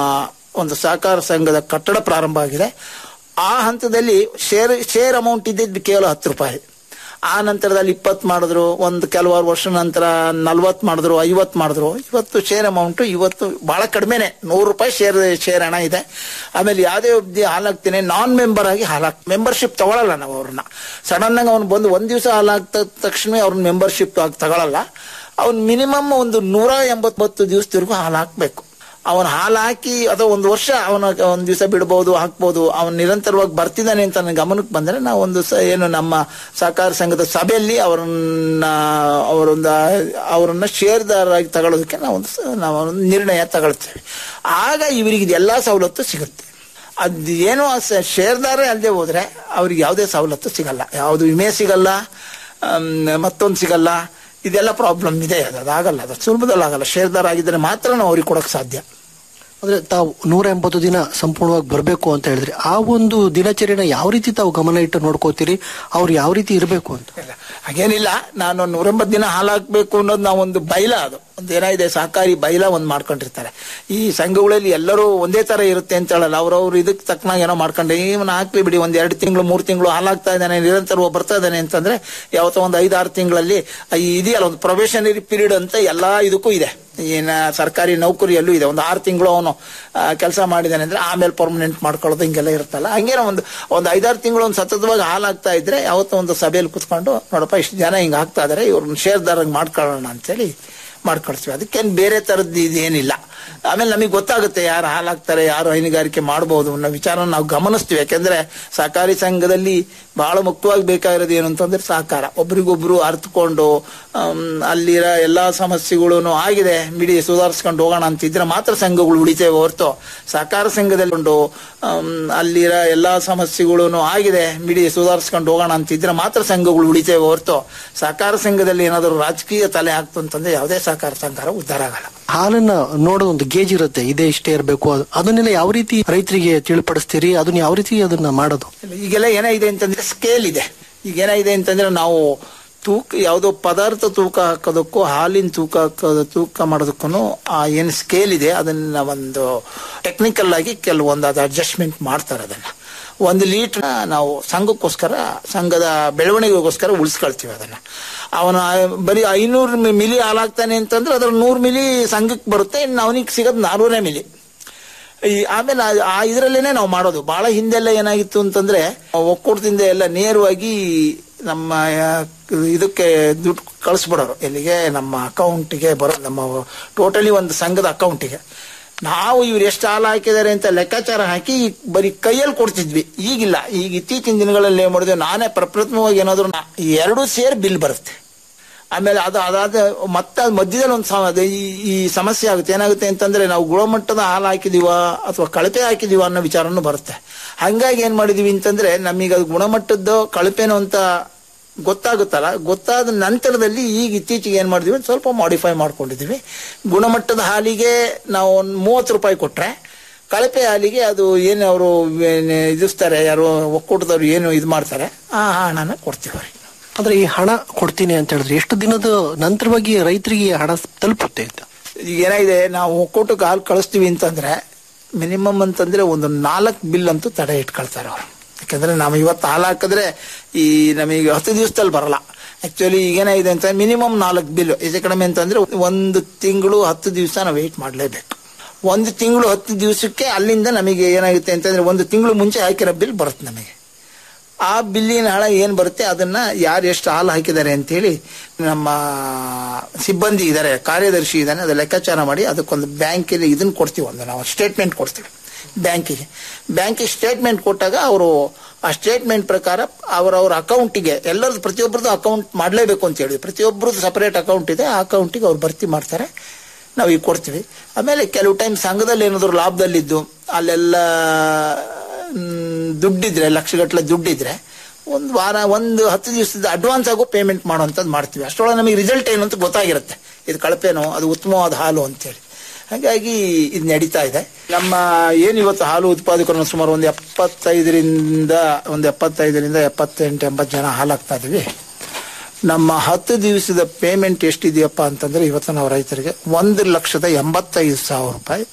ಒಂದು ಸಹಕಾರ ಸಂಘದ ಕಟ್ಟಡ ಪ್ರಾರಂಭ ಆಗಿದೆ ಆ ಹಂತದಲ್ಲಿ ಶೇರ್ ಶೇರ್ ಅಮೌಂಟ್ ಇದ್ದಿದ್ದು ಕೇವಲ ಹತ್ತು ರೂಪಾಯಿ ಆ ನಂತರದಲ್ಲಿ ಇಪ್ಪತ್ತು ಮಾಡಿದ್ರು ಒಂದು ಕೆಲವಾರು ವರ್ಷ ನಂತರ ನಲ್ವತ್ತು ಮಾಡಿದ್ರು ಐವತ್ತು ಮಾಡಿದ್ರು ಇವತ್ತು ಶೇರ್ ಅಮೌಂಟ್ ಇವತ್ತು ಬಹಳ ಕಡಿಮೆನೆ ನೂರು ರೂಪಾಯಿ ಶೇರ್ ಶೇರ್ ಹಣ ಇದೆ ಆಮೇಲೆ ಯಾವುದೇ ಒಬ್ಬ ಹಾಲಾಗ್ತೀನಿ ನಾನ್ ಮೆಂಬರ್ ಆಗಿ ಹಾಲಾಕ್ ಮೆಂಬರ್ಶಿಪ್ ತಗೊಳಲ್ಲ ನಾವು ಅವ್ರನ್ನ ಸಡನ್ ಆಗಿ ಅವ್ನು ಬಂದು ಒಂದ್ ದಿವಸ ಹಾಲಾಗ್ತ ತಕ್ಷಣ ಅವ್ರನ್ನ ಮೆಂಬರ್ಶಿಪ್ ಆಗಿ ತಗೊಳಲ್ಲ ಅವ್ನು ಮಿನಿಮಮ್ ಒಂದು ನೂರ ಎಂಬತ್ತೊಂಬತ್ತು ದಿವಸದವರೆಗೂ ಹಾಲು ಹಾಕ್ಬೇಕು ಅವನ ಹಾಲು ಹಾಕಿ ಅಥವಾ ಒಂದು ವರ್ಷ ಅವನ ಒಂದ್ ದಿವಸ ಬಿಡ್ಬೋದು ಹಾಕ್ಬೋದು ಅವನು ನಿರಂತರವಾಗಿ ಬರ್ತಿದ್ದಾನೆ ಅಂತ ನನ್ನ ಗಮನಕ್ಕೆ ಬಂದ್ರೆ ನಾವು ಒಂದು ಸ ಏನು ನಮ್ಮ ಸಹಕಾರ ಸಂಘದ ಸಭೆಯಲ್ಲಿ ಅವರನ್ನ ಅವರೊಂದು ಅವರನ್ನ ಶೇರ್ದಾರರಾಗಿ ತಗೊಳ್ಳೋದಕ್ಕೆ ನಾವು ಒಂದು ಸ- ನಾವು ಒಂದು ನಿರ್ಣಯ ತಗೊಳ್ತೇವೆ ಆಗ ಇವರಿಗೆ ಇದೆಲ್ಲ ಸವಲತ್ತು ಸಿಗುತ್ತೆ ಅದ್ ಏನೋ ಶೇರ್ದಾರ ಅಲ್ಲದೆ ಹೋದ್ರೆ ಅವ್ರಿಗೆ ಯಾವುದೇ ಸವಲತ್ತು ಸಿಗಲ್ಲ ಯಾವುದು ವಿಮೆ ಸಿಗಲ್ಲ ಮತ್ತೊಂದು ಸಿಗಲ್ಲ ಇದೆಲ್ಲ ಪ್ರಾಬ್ಲಮ್ ಇದೆ ಅದು ಅದಾಗಲ್ಲ ಅದು ಸುಲಭದಲ್ಲಿ ಆಗಲ್ಲ ಶೇರ್ದಾರ ಆಗಿದ್ರೆ ಮಾತ್ರ ನಾವು ಅವ್ರಿಗೆ ಕೊಡಕ್ ಸಾಧ್ಯ ಅಂದ್ರೆ ತಾವು ನೂರ ಎಂಬತ್ತು ದಿನ ಸಂಪೂರ್ಣವಾಗಿ ಬರಬೇಕು ಅಂತ ಹೇಳಿದ್ರೆ ಆ ಒಂದು ದಿನಚರಿನ ಯಾವ ರೀತಿ ತಾವು ಗಮನ ಇಟ್ಟು ನೋಡ್ಕೋತೀರಿ ಅವ್ರು ಯಾವ ರೀತಿ ಇರಬೇಕು ಅಂತ ಇಲ್ಲ ಹಾಗೇನಿಲ್ಲ ನಾನು ನೂರೆಂಬತ್ತು ದಿನ ಹಾಲು ಹಾಕ್ಬೇಕು ಅನ್ನೋದು ನಾವು ಒಂದು ಬೈಲ ಅದು ಒಂದು ಏನಾಗಿದೆ ಸಹಕಾರಿ ಬೈಲ ಒಂದು ಮಾಡ್ಕೊಂಡಿರ್ತಾರೆ ಈ ಸಂಘಗಳಲ್ಲಿ ಎಲ್ಲರೂ ಒಂದೇ ತರ ಇರುತ್ತೆ ಅಂತ ಹೇಳಲ್ಲ ಅವ್ರವ್ರು ಇದಕ್ಕೆ ತಕ್ಕನಾಗ ಏನೋ ಮಾಡ್ಕೊಂಡೆ ಇವನ್ ಹಾಕ್ಲಿ ಬಿಡಿ ಒಂದ್ ಎರಡು ತಿಂಗಳು ಮೂರು ತಿಂಗಳು ಹಾಲು ಹಾಕ್ತಾ ಇದ್ದಾನೆ ನಿರಂತರ ಬರ್ತಾ ಇದ್ದಾನೆ ಅಂತಂದ್ರೆ ಯಾವತ್ತೋ ಒಂದು ಐದಾರು ತಿಂಗಳಲ್ಲಿ ಈ ಇದೆಯಲ್ಲ ಒಂದು ಪ್ರೊಬೇಷನರಿ ಪೀರಿಯಡ್ ಅಂತ ಎಲ್ಲಾ ಇದಕ್ಕೂ ಇದೆ ಏನ ಸರ್ಕಾರಿ ನೌಕರಿಯಲ್ಲೂ ಇದೆ ಒಂದು ಆರು ತಿಂಗಳು ಅವನು ಕೆಲಸ ಮಾಡಿದಾನೆ ಅಂದ್ರೆ ಆಮೇಲೆ ಪರ್ಮನೆಂಟ್ ಮಾಡ್ಕೊಳ್ಳೋದು ಹಿಂಗೆಲ್ಲ ಇರುತ್ತಲ್ಲ ಹಂಗೇನೋ ಒಂದು ಒಂದು ಐದಾರು ತಿಂಗಳು ಒಂದು ಸತತವಾಗಿ ಹಾಲು ಹಾಕ್ತಾ ಇದ್ರೆ ಯಾವತ್ತೋ ಒಂದು ಸಭೆಯಲ್ಲಿ ಕುತ್ಕೊಂಡು ನೋಡಪ್ಪ ಇಷ್ಟು ಜನ ಹಿಂಗೆ ಹಾಕ್ತಾ ಇದಾರೆ ಇವ್ರನ್ನ ಶೇರ್ದಾರಂಗ್ ಮಾಡ್ಕೊಳ್ಳೋಣ ಅಂತೇಳಿ ಮಾಡ್ಕೊಳ್ತೀವಿ ಅದಕ್ಕೇನು ಬೇರೆ ತರದ್ದು ಇದೇನಿಲ್ಲ ಆಮೇಲೆ ನಮಗೆ ಗೊತ್ತಾಗುತ್ತೆ ಯಾರು ಹಾಲು ಹಾಕ್ತಾರೆ ಯಾರು ಹೈನುಗಾರಿಕೆ ಮಾಡಬಹುದು ಅನ್ನೋ ವಿಚಾರ ನಾವು ಗಮನಿಸ್ತೀವಿ ಯಾಕೆಂದ್ರೆ ಸಹಕಾರಿ ಸಂಘದಲ್ಲಿ ಬಹಳ ಮುಖ್ಯವಾಗಿ ಬೇಕಾಗಿರೋದು ಏನು ಅಂತಂದ್ರೆ ಸಹಕಾರ ಒಬ್ರಿಗೊಬ್ರು ಅರ್ಥಕೊಂಡು ಆಮ್, ಅಲ್ಲಿರೋ ಎಲ್ಲಾ ಸಮಸ್ಯೆಗಳು ಆಗಿದೆ ಬಿಡಿ ಸುಧಾರಿಸ್ಕೊಂಡು ಹೋಗೋಣ ಅಂತಿದ್ರೆ ಮಾತ್ರ ಸಂಘಗಳು ಉಳಿತೇವೆ ಹೊರತು ಸಹಕಾರ ಸಂಘದಲ್ಲಿ ಕೊಂಡು ಆಮ್, ಅಲ್ಲಿರೋ ಎಲ್ಲಾ ಸಮಸ್ಯೆಗಳು ಆಗಿದೆ ಬಿಡಿ ಸುಧಾರಿಸ್ಕೊಂಡು ಹೋಗೋಣ ಅಂತಿದ್ರೆ ಮಾತ್ರ ಸಂಘಗಳು ಉಳಿತೇವೆ ಹೊರತು ಸಹಕಾರ ಸಂಘದಲ್ಲಿ ಏನಾದರೂ ರಾಜಕೀಯ ತಲೆ ಹಾಕ್ತು ಅಂತಂದ್ರೆ ಯಾವುದೇ ಸಹಕಾರ ಸಂಘ ಉದ್ಧಾರ ಆಗಲ್ಲ ಹಾಲನ್ನ ನೋಡೋ ಒಂದು ಗೇಜ್ ಇರುತ್ತೆ ಇದೇ ಇಷ್ಟೇ ಇರಬೇಕು ಅದನ್ನೆಲ್ಲ ಯಾವ ರೀತಿ ರೈತರಿಗೆ ತಿಳಿಪಡಿಸ್ತೀರಿ ಅದನ್ನ ಯಾವ ರೀತಿ ಅದನ್ನ ಮಾಡೋದು ಈಗೆಲ್ಲ ಏನಾಗಿದೆ ಅಂತಂದ್ರೆ ಸ್ಕೇಲ್ ಇದೆ ಈಗ ಏನಾಗಿದೆ ಅಂತಂದ್ರೆ ನಾವು ತೂಕ ಯಾವುದೋ ಪದಾರ್ಥ ತೂಕ ಹಾಕೋದಕ್ಕೂ ಹಾಲಿನ ತೂಕ ಹಾಕೋದು ತೂಕ ಮಾಡೋದಕ್ಕೂ ಆ ಏನು ಸ್ಕೇಲ್ ಇದೆ ಅದನ್ನ ಒಂದು ಟೆಕ್ನಿಕಲ್ ಆಗಿ ಕೆಲವೊಂದು ಅದು ಅಡ್ಜಸ್ಟ್ಮೆಂಟ್ ಮಾಡ್ತಾರೆ ಅದನ್ನ ಒಂದು ಲೀಟರ್ ನಾವು ಸಂಘಕ್ಕೋಸ್ಕರ ಸಂಘದ ಬೆಳವಣಿಗೆಗೋಸ್ಕರ ಉಳಿಸ್ಕೊಳ್ತೀವಿ ಅದನ್ನ ಅವನ ಬರೀ ಐನೂರು ಮಿಲಿ ಹಾಲಾಗ್ತಾನೆ ಅಂತಂದ್ರೆ ಅದ್ರ ನೂರು ಮಿಲಿ ಸಂಘಕ್ಕೆ ಬರುತ್ತೆ ಇನ್ನು ಅವನಿಗೆ ಸಿಗೋದು ನಾನೂರೇ ಮಿಲಿ ಈ ಆಮೇಲೆ ಆ- ಆ ಇದರಲ್ಲೇನೆ ನಾವು ಮಾಡೋದು ಬಹಳ ಹಿಂದೆಲ್ಲ ಏನಾಗಿತ್ತು ಅಂತಂದ್ರೆ ಒಕ್ಕೂಟದಿಂದ ಎಲ್ಲ ನೇರವಾಗಿ ನಮ್ಮ ಆ, ಇದಕ್ಕೆ ದುಡ್ಡು ಕಳಿಸ್ಬಿಡೋರು ಎಲ್ಲಿಗೆ ನಮ್ಮ ಅಕೌಂಟಿಗೆ ಬರೋ ನಮ್ಮ ಟೋಟಲಿ ಒಂದು ಸಂಘದ ಅಕೌಂಟಿಗೆ ನಾವು ಇವ್ರು ಎಷ್ಟು ಹಾಲು ಹಾಕಿದ್ದಾರೆ ಅಂತ ಲೆಕ್ಕಾಚಾರ ಹಾಕಿ ಬರೀ ಕೈಯಲ್ಲಿ ಕೊಡ್ತಿದ್ವಿ ಈಗಿಲ್ಲ ಈಗ ಇತ್ತೀಚಿನ ದಿನಗಳಲ್ಲಿ ಏನ್ ಮಾಡಿದ್ವಿ ನಾನೇ ಪ್ರಪ್ರಥಮವಾಗಿ ಏನಾದ್ರು ನಾ- ಎರಡೂ ಸೇರಿ ಬಿಲ್ ಬರುತ್ತೆ ಆಮೇಲೆ ಅದು ಅದಾದ ಮತ್ತೆ ಅದ್ ಮಧ್ಯದಲ್ಲಿ ಒಂದು ಸಮ- ಅದು ಈ- ಈ ಸಮಸ್ಯೆ ಆಗುತ್ತೆ ಏನಾಗುತ್ತೆ ಅಂತಂದ್ರೆ ನಾವು ಗುಣಮಟ್ಟದ ಹಾಲು ಹಾಕಿದೀವ ಅಥವಾ ಕಳಪೆ ಹಾಕಿದೀವ ಅನ್ನೋ ವಿಚಾರನೂ ಬರುತ್ತೆ ಹಂಗಾಗಿ ಏನ್ ಮಾಡಿದೀವಿ ಅಂತಂದ್ರೆ ನಮಗೆ ಅದು ಗುಣಮಟ್ಟದ್ದು ಕಳಪೆನೋ ಅಂತ ಗೊತ್ತಾಗುತ್ತಲ್ಲ ಗೊತ್ತಾದ ನಂತರದಲ್ಲಿ ಈಗ ಇತ್ತೀಚೆಗೆ ಏನ್ ಮಾಡಿದೀವಿ ಒಂದ್ ಸ್ವಲ್ಪ ಮಾಡಿಫೈ ಮಾಡ್ಕೊಂಡಿದೀವಿ ಗುಣಮಟ್ಟದ ಹಾಲಿಗೆ ನಾವು ಒಂದು ಮೂವತ್ತು ರೂಪಾಯಿ ಕೊಟ್ರೆ ಕಳಪೆ ಹಾಲಿಗೆ ಅದು ಏನು ಅವರು ಇದಿಸ್ತಾರೆ ಯಾರು ಒಕ್ಕೂಟದವ್ರು ಏನು ಇದು ಮಾಡ್ತಾರೆ ಆ ಹಣನ ಕೊಡ್ತೀವಿ ಅವ್ರಿಗೆ ಅಂದ್ರೆ ಈ ಹಣ ಕೊಡ್ತೀನಿ ಅಂತ ಹೇಳಿದ್ರೆ ಎಷ್ಟು ದಿನದ ನಂತರವಾಗಿ ರೈತರಿಗೆ ಹಣ ತಲುಪುತ್ತೆ ಅಂತ ಈಗ ಏನಾಗಿದೆ ನಾವು ಒಕ್ಕೂಟಕ್ಕೆ ಹಾಲು ಕಳಿಸ್ತೀವಿ ಅಂತಂದ್ರೆ ಮಿನಿಮಮ್ ಅಂತಂದ್ರೆ ಒಂದು ನಾಲ್ಕು ಬಿಲ್ ಅಂತೂ ತಡೆ ಇಟ್ಕೊಳ್ತಾರೆ ಅವರು ಯಾಕಂದ್ರೆ ನಾವು ಇವತ್ತು ಹಾಲು ಹಾಕಿದ್ರೆ ಈ ನಮಗೆ ಹತ್ತು ದಿವಸದಲ್ಲಿ ಬರಲ್ಲ ಆಕ್ಚುಲಿ ಈಗೇನಾಗಿದೆ ಅಂತ ಮಿನಿಮಮ್ ನಾಲ್ಕು ಬಿಲ್ ಹೆಚ್ಚು ಕಡಿಮೆ ಅಂತಂದ್ರೆ ಒಂದು ತಿಂಗಳು ಹತ್ತು ದಿವಸ ನಾವು ವೆಯ್ಟ್ ಮಾಡಲೇಬೇಕು ಒಂದು ತಿಂಗಳು ಹತ್ತು ದಿವಸಕ್ಕೆ ಅಲ್ಲಿಂದ ನಮಗೆ ಏನಾಗುತ್ತೆ ಅಂತಂದ್ರೆ ಒಂದು ತಿಂಗಳು ಮುಂಚೆ ಹಾಕಿರೋ ಬಿಲ್ ಬರುತ್ತೆ ನಮಗೆ ಆ ಬಿಲ್ಲಿನ ಹಣ ಏನ್ ಬರುತ್ತೆ ಅದನ್ನ ಯಾರು ಎಷ್ಟು ಹಾಲು ಹಾಕಿದ್ದಾರೆ ಅಂತೇಳಿ ನಮ್ಮ ಸಿಬ್ಬಂದಿ ಇದ್ದಾರೆ ಕಾರ್ಯದರ್ಶಿ ಇದ್ದಾನೆ ಅದು ಲೆಕ್ಕಾಚಾರ ಮಾಡಿ ಅದಕ್ಕೊಂದು ಬ್ಯಾಂಕಿಗೆ ಇದನ್ನ ಕೊಡ್ತೀವಿ ಒಂದು ನಾವು ಸ್ಟೇಟ್ಮೆಂಟ್ ಕೊಡ್ತೀವಿ ಬ್ಯಾಂಕಿಗೆ ಬ್ಯಾಂಕಿಗೆ ಸ್ಟೇಟ್ಮೆಂಟ್ ಕೊಟ್ಟಾಗ ಅವರು ಆ ಸ್ಟೇಟ್ಮೆಂಟ್ ಪ್ರಕಾರ ಅವರವ್ರ ಅಕೌಂಟಿಗೆ ಎಲ್ಲರದ್ದು ಪ್ರತಿಯೊಬ್ಬರದ್ದು ಅಕೌಂಟ್ ಮಾಡಲೇಬೇಕು ಅಂತ ಹೇಳಿ ಪ್ರತಿಯೊಬ್ಬರದ್ದು ಸಪರೇಟ್ ಅಕೌಂಟ್ ಇದೆ ಆ ಅಕೌಂಟಿಗೆ ಅವ್ರು ಭರ್ತಿ ಮಾಡ್ತಾರೆ ನಾವು ಈಗ ಕೊಡ್ತೀವಿ ಆಮೇಲೆ ಕೆಲವು ಟೈಮ್ ಸಂಘದಲ್ಲಿ ಏನಾದ್ರು ಲಾಭದಲ್ಲಿದ್ದು ಅಲ್ಲೆಲ್ಲ ಮ್, ದುಡ್ಡಿದ್ರೆ ಲಕ್ಷಗಟ್ಟಲೆ ದುಡ್ಡಿದ್ರೆ ಒಂದು ವಾರ ಒಂದು ಹತ್ತು ದಿವಸದ ಅಡ್ವಾನ್ಸ್ ಆಗೋ ಪೇಮೆಂಟ್ ಮಾಡುವಂಥದ್ದು ಮಾಡ್ತೀವಿ ಅಷ್ಟರೊಳಗೆ ನಮಗೆ ರಿಸಲ್ಟ್ ಏನು ಅಂತ ಗೊತ್ತಾಗಿರುತ್ತೆ ಇದು ಕಳಪೆನೋ ಅದು ಉತ್ತಮವಾದ ಹಾಲು ಅಂತೇಳಿ ಹಾಗಾಗಿ ಇದು ನಡೀತಾ ಇದೆ ನಮ್ಮ ಏನು ಇವತ್ತು ಹಾಲು ಉತ್ಪಾದಕರನ್ನು ಸುಮಾರು ಒಂದು ಎಪ್ಪತ್ತೈದರಿಂದ ಒಂದು ಎಪ್ಪತ್ತೈದರಿಂದ ಎಪ್ಪತ್ತೆಂಟು ಎಂಬತ್ತು ಜನ ಹಾಲು ಹಾಕ್ತಾ ಇದೀವಿ ನಮ್ಮ ಹತ್ತು ದಿವಸದ ಪೇಮೆಂಟ್ ಎಷ್ಟಿದೆಯಪ್ಪ ಅಂತಂದ್ರೆ ಇವತ್ತು ನಾವು ರೈತರಿಗೆ ಒಂದು ಲಕ್ಷದ ಎಂಬತ್ತೈದು ಸಾವಿರ ರೂಪಾಯಿ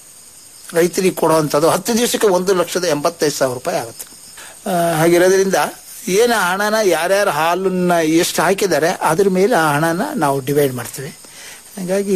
ರೈತರಿಗೆ ಕೊಡುವಂಥದ್ದು ಹತ್ತು ದಿವಸಕ್ಕೆ ಒಂದು ಲಕ್ಷದ ಎಂಬತ್ತೈದು ಸಾವಿರ ರೂಪಾಯಿ ಆಗುತ್ತೆ ಆ, ಹಾಗಿರೋದ್ರಿಂದ ಏನು ಹಣನ ಯಾರ್ಯಾರು ಹಾಲನ್ನ ಎಷ್ಟು ಹಾಕಿದ್ದಾರೆ ಅದ್ರ ಮೇಲೆ ಆ ಹಣನ ನಾವು ಡಿವೈಡ್ ಮಾಡ್ತೀವಿ ಹಾಗಾಗಿ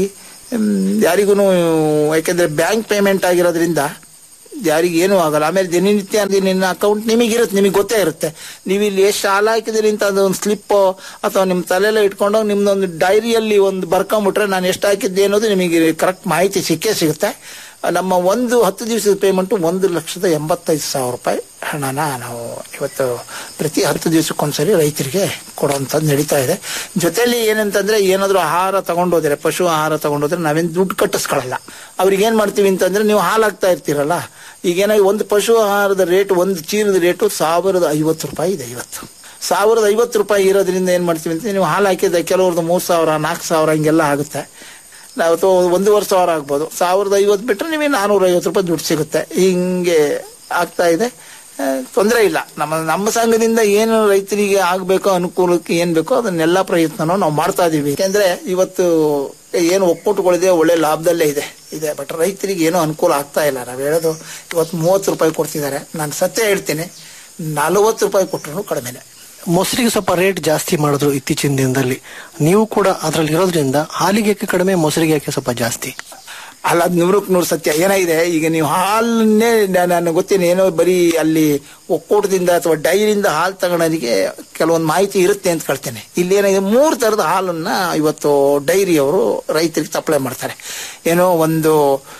ಯಾರಿಗೂ ಯಾಕೆಂದ್ರೆ ಬ್ಯಾಂಕ್ ಪೇಮೆಂಟ್ ಆಗಿರೋದ್ರಿಂದ ಯಾರಿಗೆ ಏನೂ ಆಗಲ್ಲ ಆಮೇಲೆ ದಿನನಿತ್ಯ ನಿನ್ನ ಅಕೌಂಟ್ ನಿಮಗಿರುತ್ತೆ ನಿಮಗೆ ಗೊತ್ತೇ ಇರುತ್ತೆ ನೀವು ಇಲ್ಲಿ ಎಷ್ಟು ಹಾಲು ಹಾಕಿದಿರಿ ಅಂತ ಅದೊಂದು ಸ್ಲಿಪ್ ಅಥವಾ ನಿಮ್ಮ ತಲೆಲ್ಲ ಇಟ್ಕೊಂಡೋಗಿ ನಿಮ್ದೊಂದು ಡೈರಿಯಲ್ಲಿ ಒಂದು ಬರ್ಕೊಂಬಿಟ್ರೆ ನಾನು ಎಷ್ಟು ಹಾಕಿದ್ದೆ ಅನ್ನೋದು ನಿಮಗೆ ಕರೆಕ್ಟ್ ಮಾಹಿತಿ ಸಿಕ್ಕೇ ಸಿಗುತ್ತೆ ನಮ್ಮ ಒಂದು ಹತ್ತು ದಿವಸದ ಪೇಮೆಂಟ್ ಒಂದು ಲಕ್ಷದ ಎಂಬತ್ತೈದು ಸಾವಿರ ರೂಪಾಯಿ ಹಣನ ನಾವು ಇವತ್ತು ಪ್ರತಿ ಹತ್ತು ದಿವಸಕ್ಕೊಂದ್ಸರಿ ರೈತರಿಗೆ ಕೊಡುವಂಥದ್ದು ನಡೀತಾ ಇದೆ ಜೊತೆಲಿ ಏನಂತಂದ್ರೆ ಏನಾದರೂ ಆಹಾರ ತಗೊಂಡೋದ್ರೆ ಪಶು ಆಹಾರ ತಗೊಂಡೋದ್ರೆ ನಾವೇನು ದುಡ್ಡು ಕಟ್ಟಿಸ್ಕೊಳ್ಳಲ್ಲ ಅವ್ರಿಗೆ ಏನ್ ಮಾಡ್ತೀವಿ ಅಂತಂದ್ರೆ ನೀವು ಹಾಲು ಹಾಕ್ತಾ ಇರ್ತೀರಲ್ಲ ಈಗೇನಾಗಿ ಒಂದು ಪಶು ಆಹಾರದ ರೇಟ್ ಒಂದು ಚೀಲದ ರೇಟು ಸಾವಿರದ ಐವತ್ತು ರೂಪಾಯಿ ಇದೆ ಇವತ್ತು ಸಾವಿರದ ಐವತ್ತು ರೂಪಾಯಿ ಇರೋದ್ರಿಂದ ಏನ್ ಮಾಡ್ತೀವಿ ಅಂತ ನೀವು ಹಾಲು ಹಾಕಿದ್ರೆ ಕೆಲವ್ರದ್ದು ಮೂರು ಸಾವಿರ ನಾಲ್ಕು ಸಾವಿರ ಹಿಂಗೆಲ್ಲ ಆಗುತ್ತೆ ನಾವು ಅಥವಾ ಒಂದೂವರೆ ಸಾವಿರ ಆಗ್ಬೋದು ಸಾವಿರದ ಐವತ್ತು ಬಿಟ್ಟರೆ ನಿಮಗೆ ನಾನೂರ ಐವತ್ತು ರೂಪಾಯಿ ದುಡ್ಡು ಸಿಗುತ್ತೆ ಹಿಂಗೆ ಆಗ್ತಾ ಇದೆ ತೊಂದರೆ ಇಲ್ಲ ನಮ್ಮ ನಮ್ಮ ಸಂಘದಿಂದ ಏನು ರೈತರಿಗೆ ಆಗಬೇಕೋ ಅನುಕೂಲಕ್ಕೆ ಏನ್ ಬೇಕೋ ಅದನ್ನೆಲ್ಲ ಪ್ರಯತ್ನನೂ ನಾವು ಮಾಡ್ತಾ ಇದೀವಿ ಯಾಕೆಂದ್ರೆ ಇವತ್ತು ಏನು ಒಕ್ಕೂಟಗಳಿದೆ ಒಳ್ಳೆ ಲಾಭದಲ್ಲೇ ಇದೆ ಇದೆ ಬಟ್ ರೈತರಿಗೆ ಏನೂ ಅನುಕೂಲ ಆಗ್ತಾ ಇಲ್ಲ ನಾವು ಹೇಳೋದು ಇವತ್ತು ಮೂವತ್ತು ರೂಪಾಯಿ ಕೊಡ್ತಿದ್ದಾರೆ ನಾನು ಸತ್ಯ ಹೇಳ್ತೀನಿ ನಲವತ್ತು ರೂಪಾಯಿ ಕೊಟ್ಟರು ಕಡಿಮೆನೆ ಮೊಸರಿಗೆ ಸ್ವಲ್ಪ ರೇಟ್ ಜಾಸ್ತಿ ಮಾಡಿದ್ರು ಇತ್ತೀಚಿನ ದಿನದಲ್ಲಿ ನೀವು ಕೂಡ ಅದ್ರಲ್ಲಿ ಇರೋದ್ರಿಂದ ಹಾಲಿಗೆ ಯಾಕೆ ಕಡಿಮೆ ಮೊಸರಿಗೆ ಯಾಕೆ ಸ್ವಲ್ಪ ಜಾಸ್ತಿ ಅಲ್ಲ ಅದ್ ನೂರಕ್ಕೆ ನೂರು ಸತ್ಯ ಏನಾಗಿದೆ ಈಗ ನೀವು ಹಾಲನ್ನೇ ನಾನು ಗೊತ್ತೇನೆ ಏನೋ ಬರೀ ಅಲ್ಲಿ ಒಕ್ಕೂಟದಿಂದ ಅಥವಾ ಡೈರಿಯಿಂದ ಹಾಲು ತಗೊಳೋರಿಗೆ ಕೆಲವೊಂದು ಮಾಹಿತಿ ಇರುತ್ತೆ ಅಂತ ಕಳ್ತೇನೆ ಇಲ್ಲಿ ಏನಾಗಿದೆ ಮೂರು ತರದ ಹಾಲನ್ನ ಇವತ್ತು ಡೈರಿಯವರು ರೈತರಿಗೆ ಸಪ್ಲೈ ಮಾಡ್ತಾರೆ ಏನೋ ಒಂದು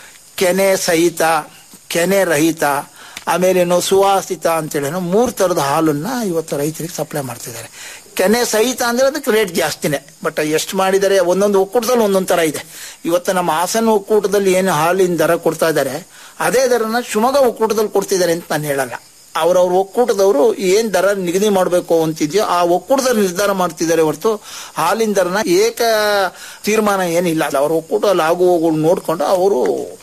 ಕೆನೆ ಸಹಿತ ಕೆನೆ ರಹಿತ ಆಮೇಲೆ ಏನೋ ಸುವಾಸಿತ ಅಂತೇಳಿ ಏನೋ ಮೂರು ತರದ ಹಾಲನ್ನ ಇವತ್ತು ರೈತರಿಗೆ ಸಪ್ಲೈ ಮಾಡ್ತಿದ್ದಾರೆ ಕೆನೆ ಸಹಿತ ಅಂದ್ರೆ ಅದಕ್ಕೆ ರೇಟ್ ಜಾಸ್ತಿನೇ ಬಟ್ ಎಷ್ಟು ಮಾಡಿದ್ದಾರೆ ಒಂದೊಂದು ಒಕ್ಕೂಟದಲ್ಲಿ ಒಂದೊಂದು ತರ ಇದೆ ಇವತ್ತು ನಮ್ಮ ಹಾಸನ ಒಕ್ಕೂಟದಲ್ಲಿ ಏನು ಹಾಲಿನ ದರ ಕೊಡ್ತಾ ಇದ್ದಾರೆ ಅದೇ ದರನ ಶಿವಮೊಗ್ಗ ಒಕ್ಕೂಟದಲ್ಲಿ ಕೊಡ್ತಿದ್ದಾರೆ ಅಂತ ನಾನು ಹೇಳಲ್ಲ ಅವ್ರವ್ರ ಒಕ್ಕೂಟದವರು ಏನ್ ದರ ನಿಗದಿ ಮಾಡಬೇಕು ಅಂತಿದ್ಯೋ ಆ ಒಕ್ಕೂಟದ ನಿರ್ಧಾರ ಮಾಡ್ತಿದ್ದಾರೆ ಹೊರತು ಹಾಲಿನ ದರನ ಏಕ ತೀರ್ಮಾನ ಏನಿಲ್ಲ ಅವ್ರ ಒಕ್ಕೂಟದಲ್ಲಿ ಆಗು ಹೋಗುಗಳು ನೋಡ್ಕೊಂಡು ಅವರು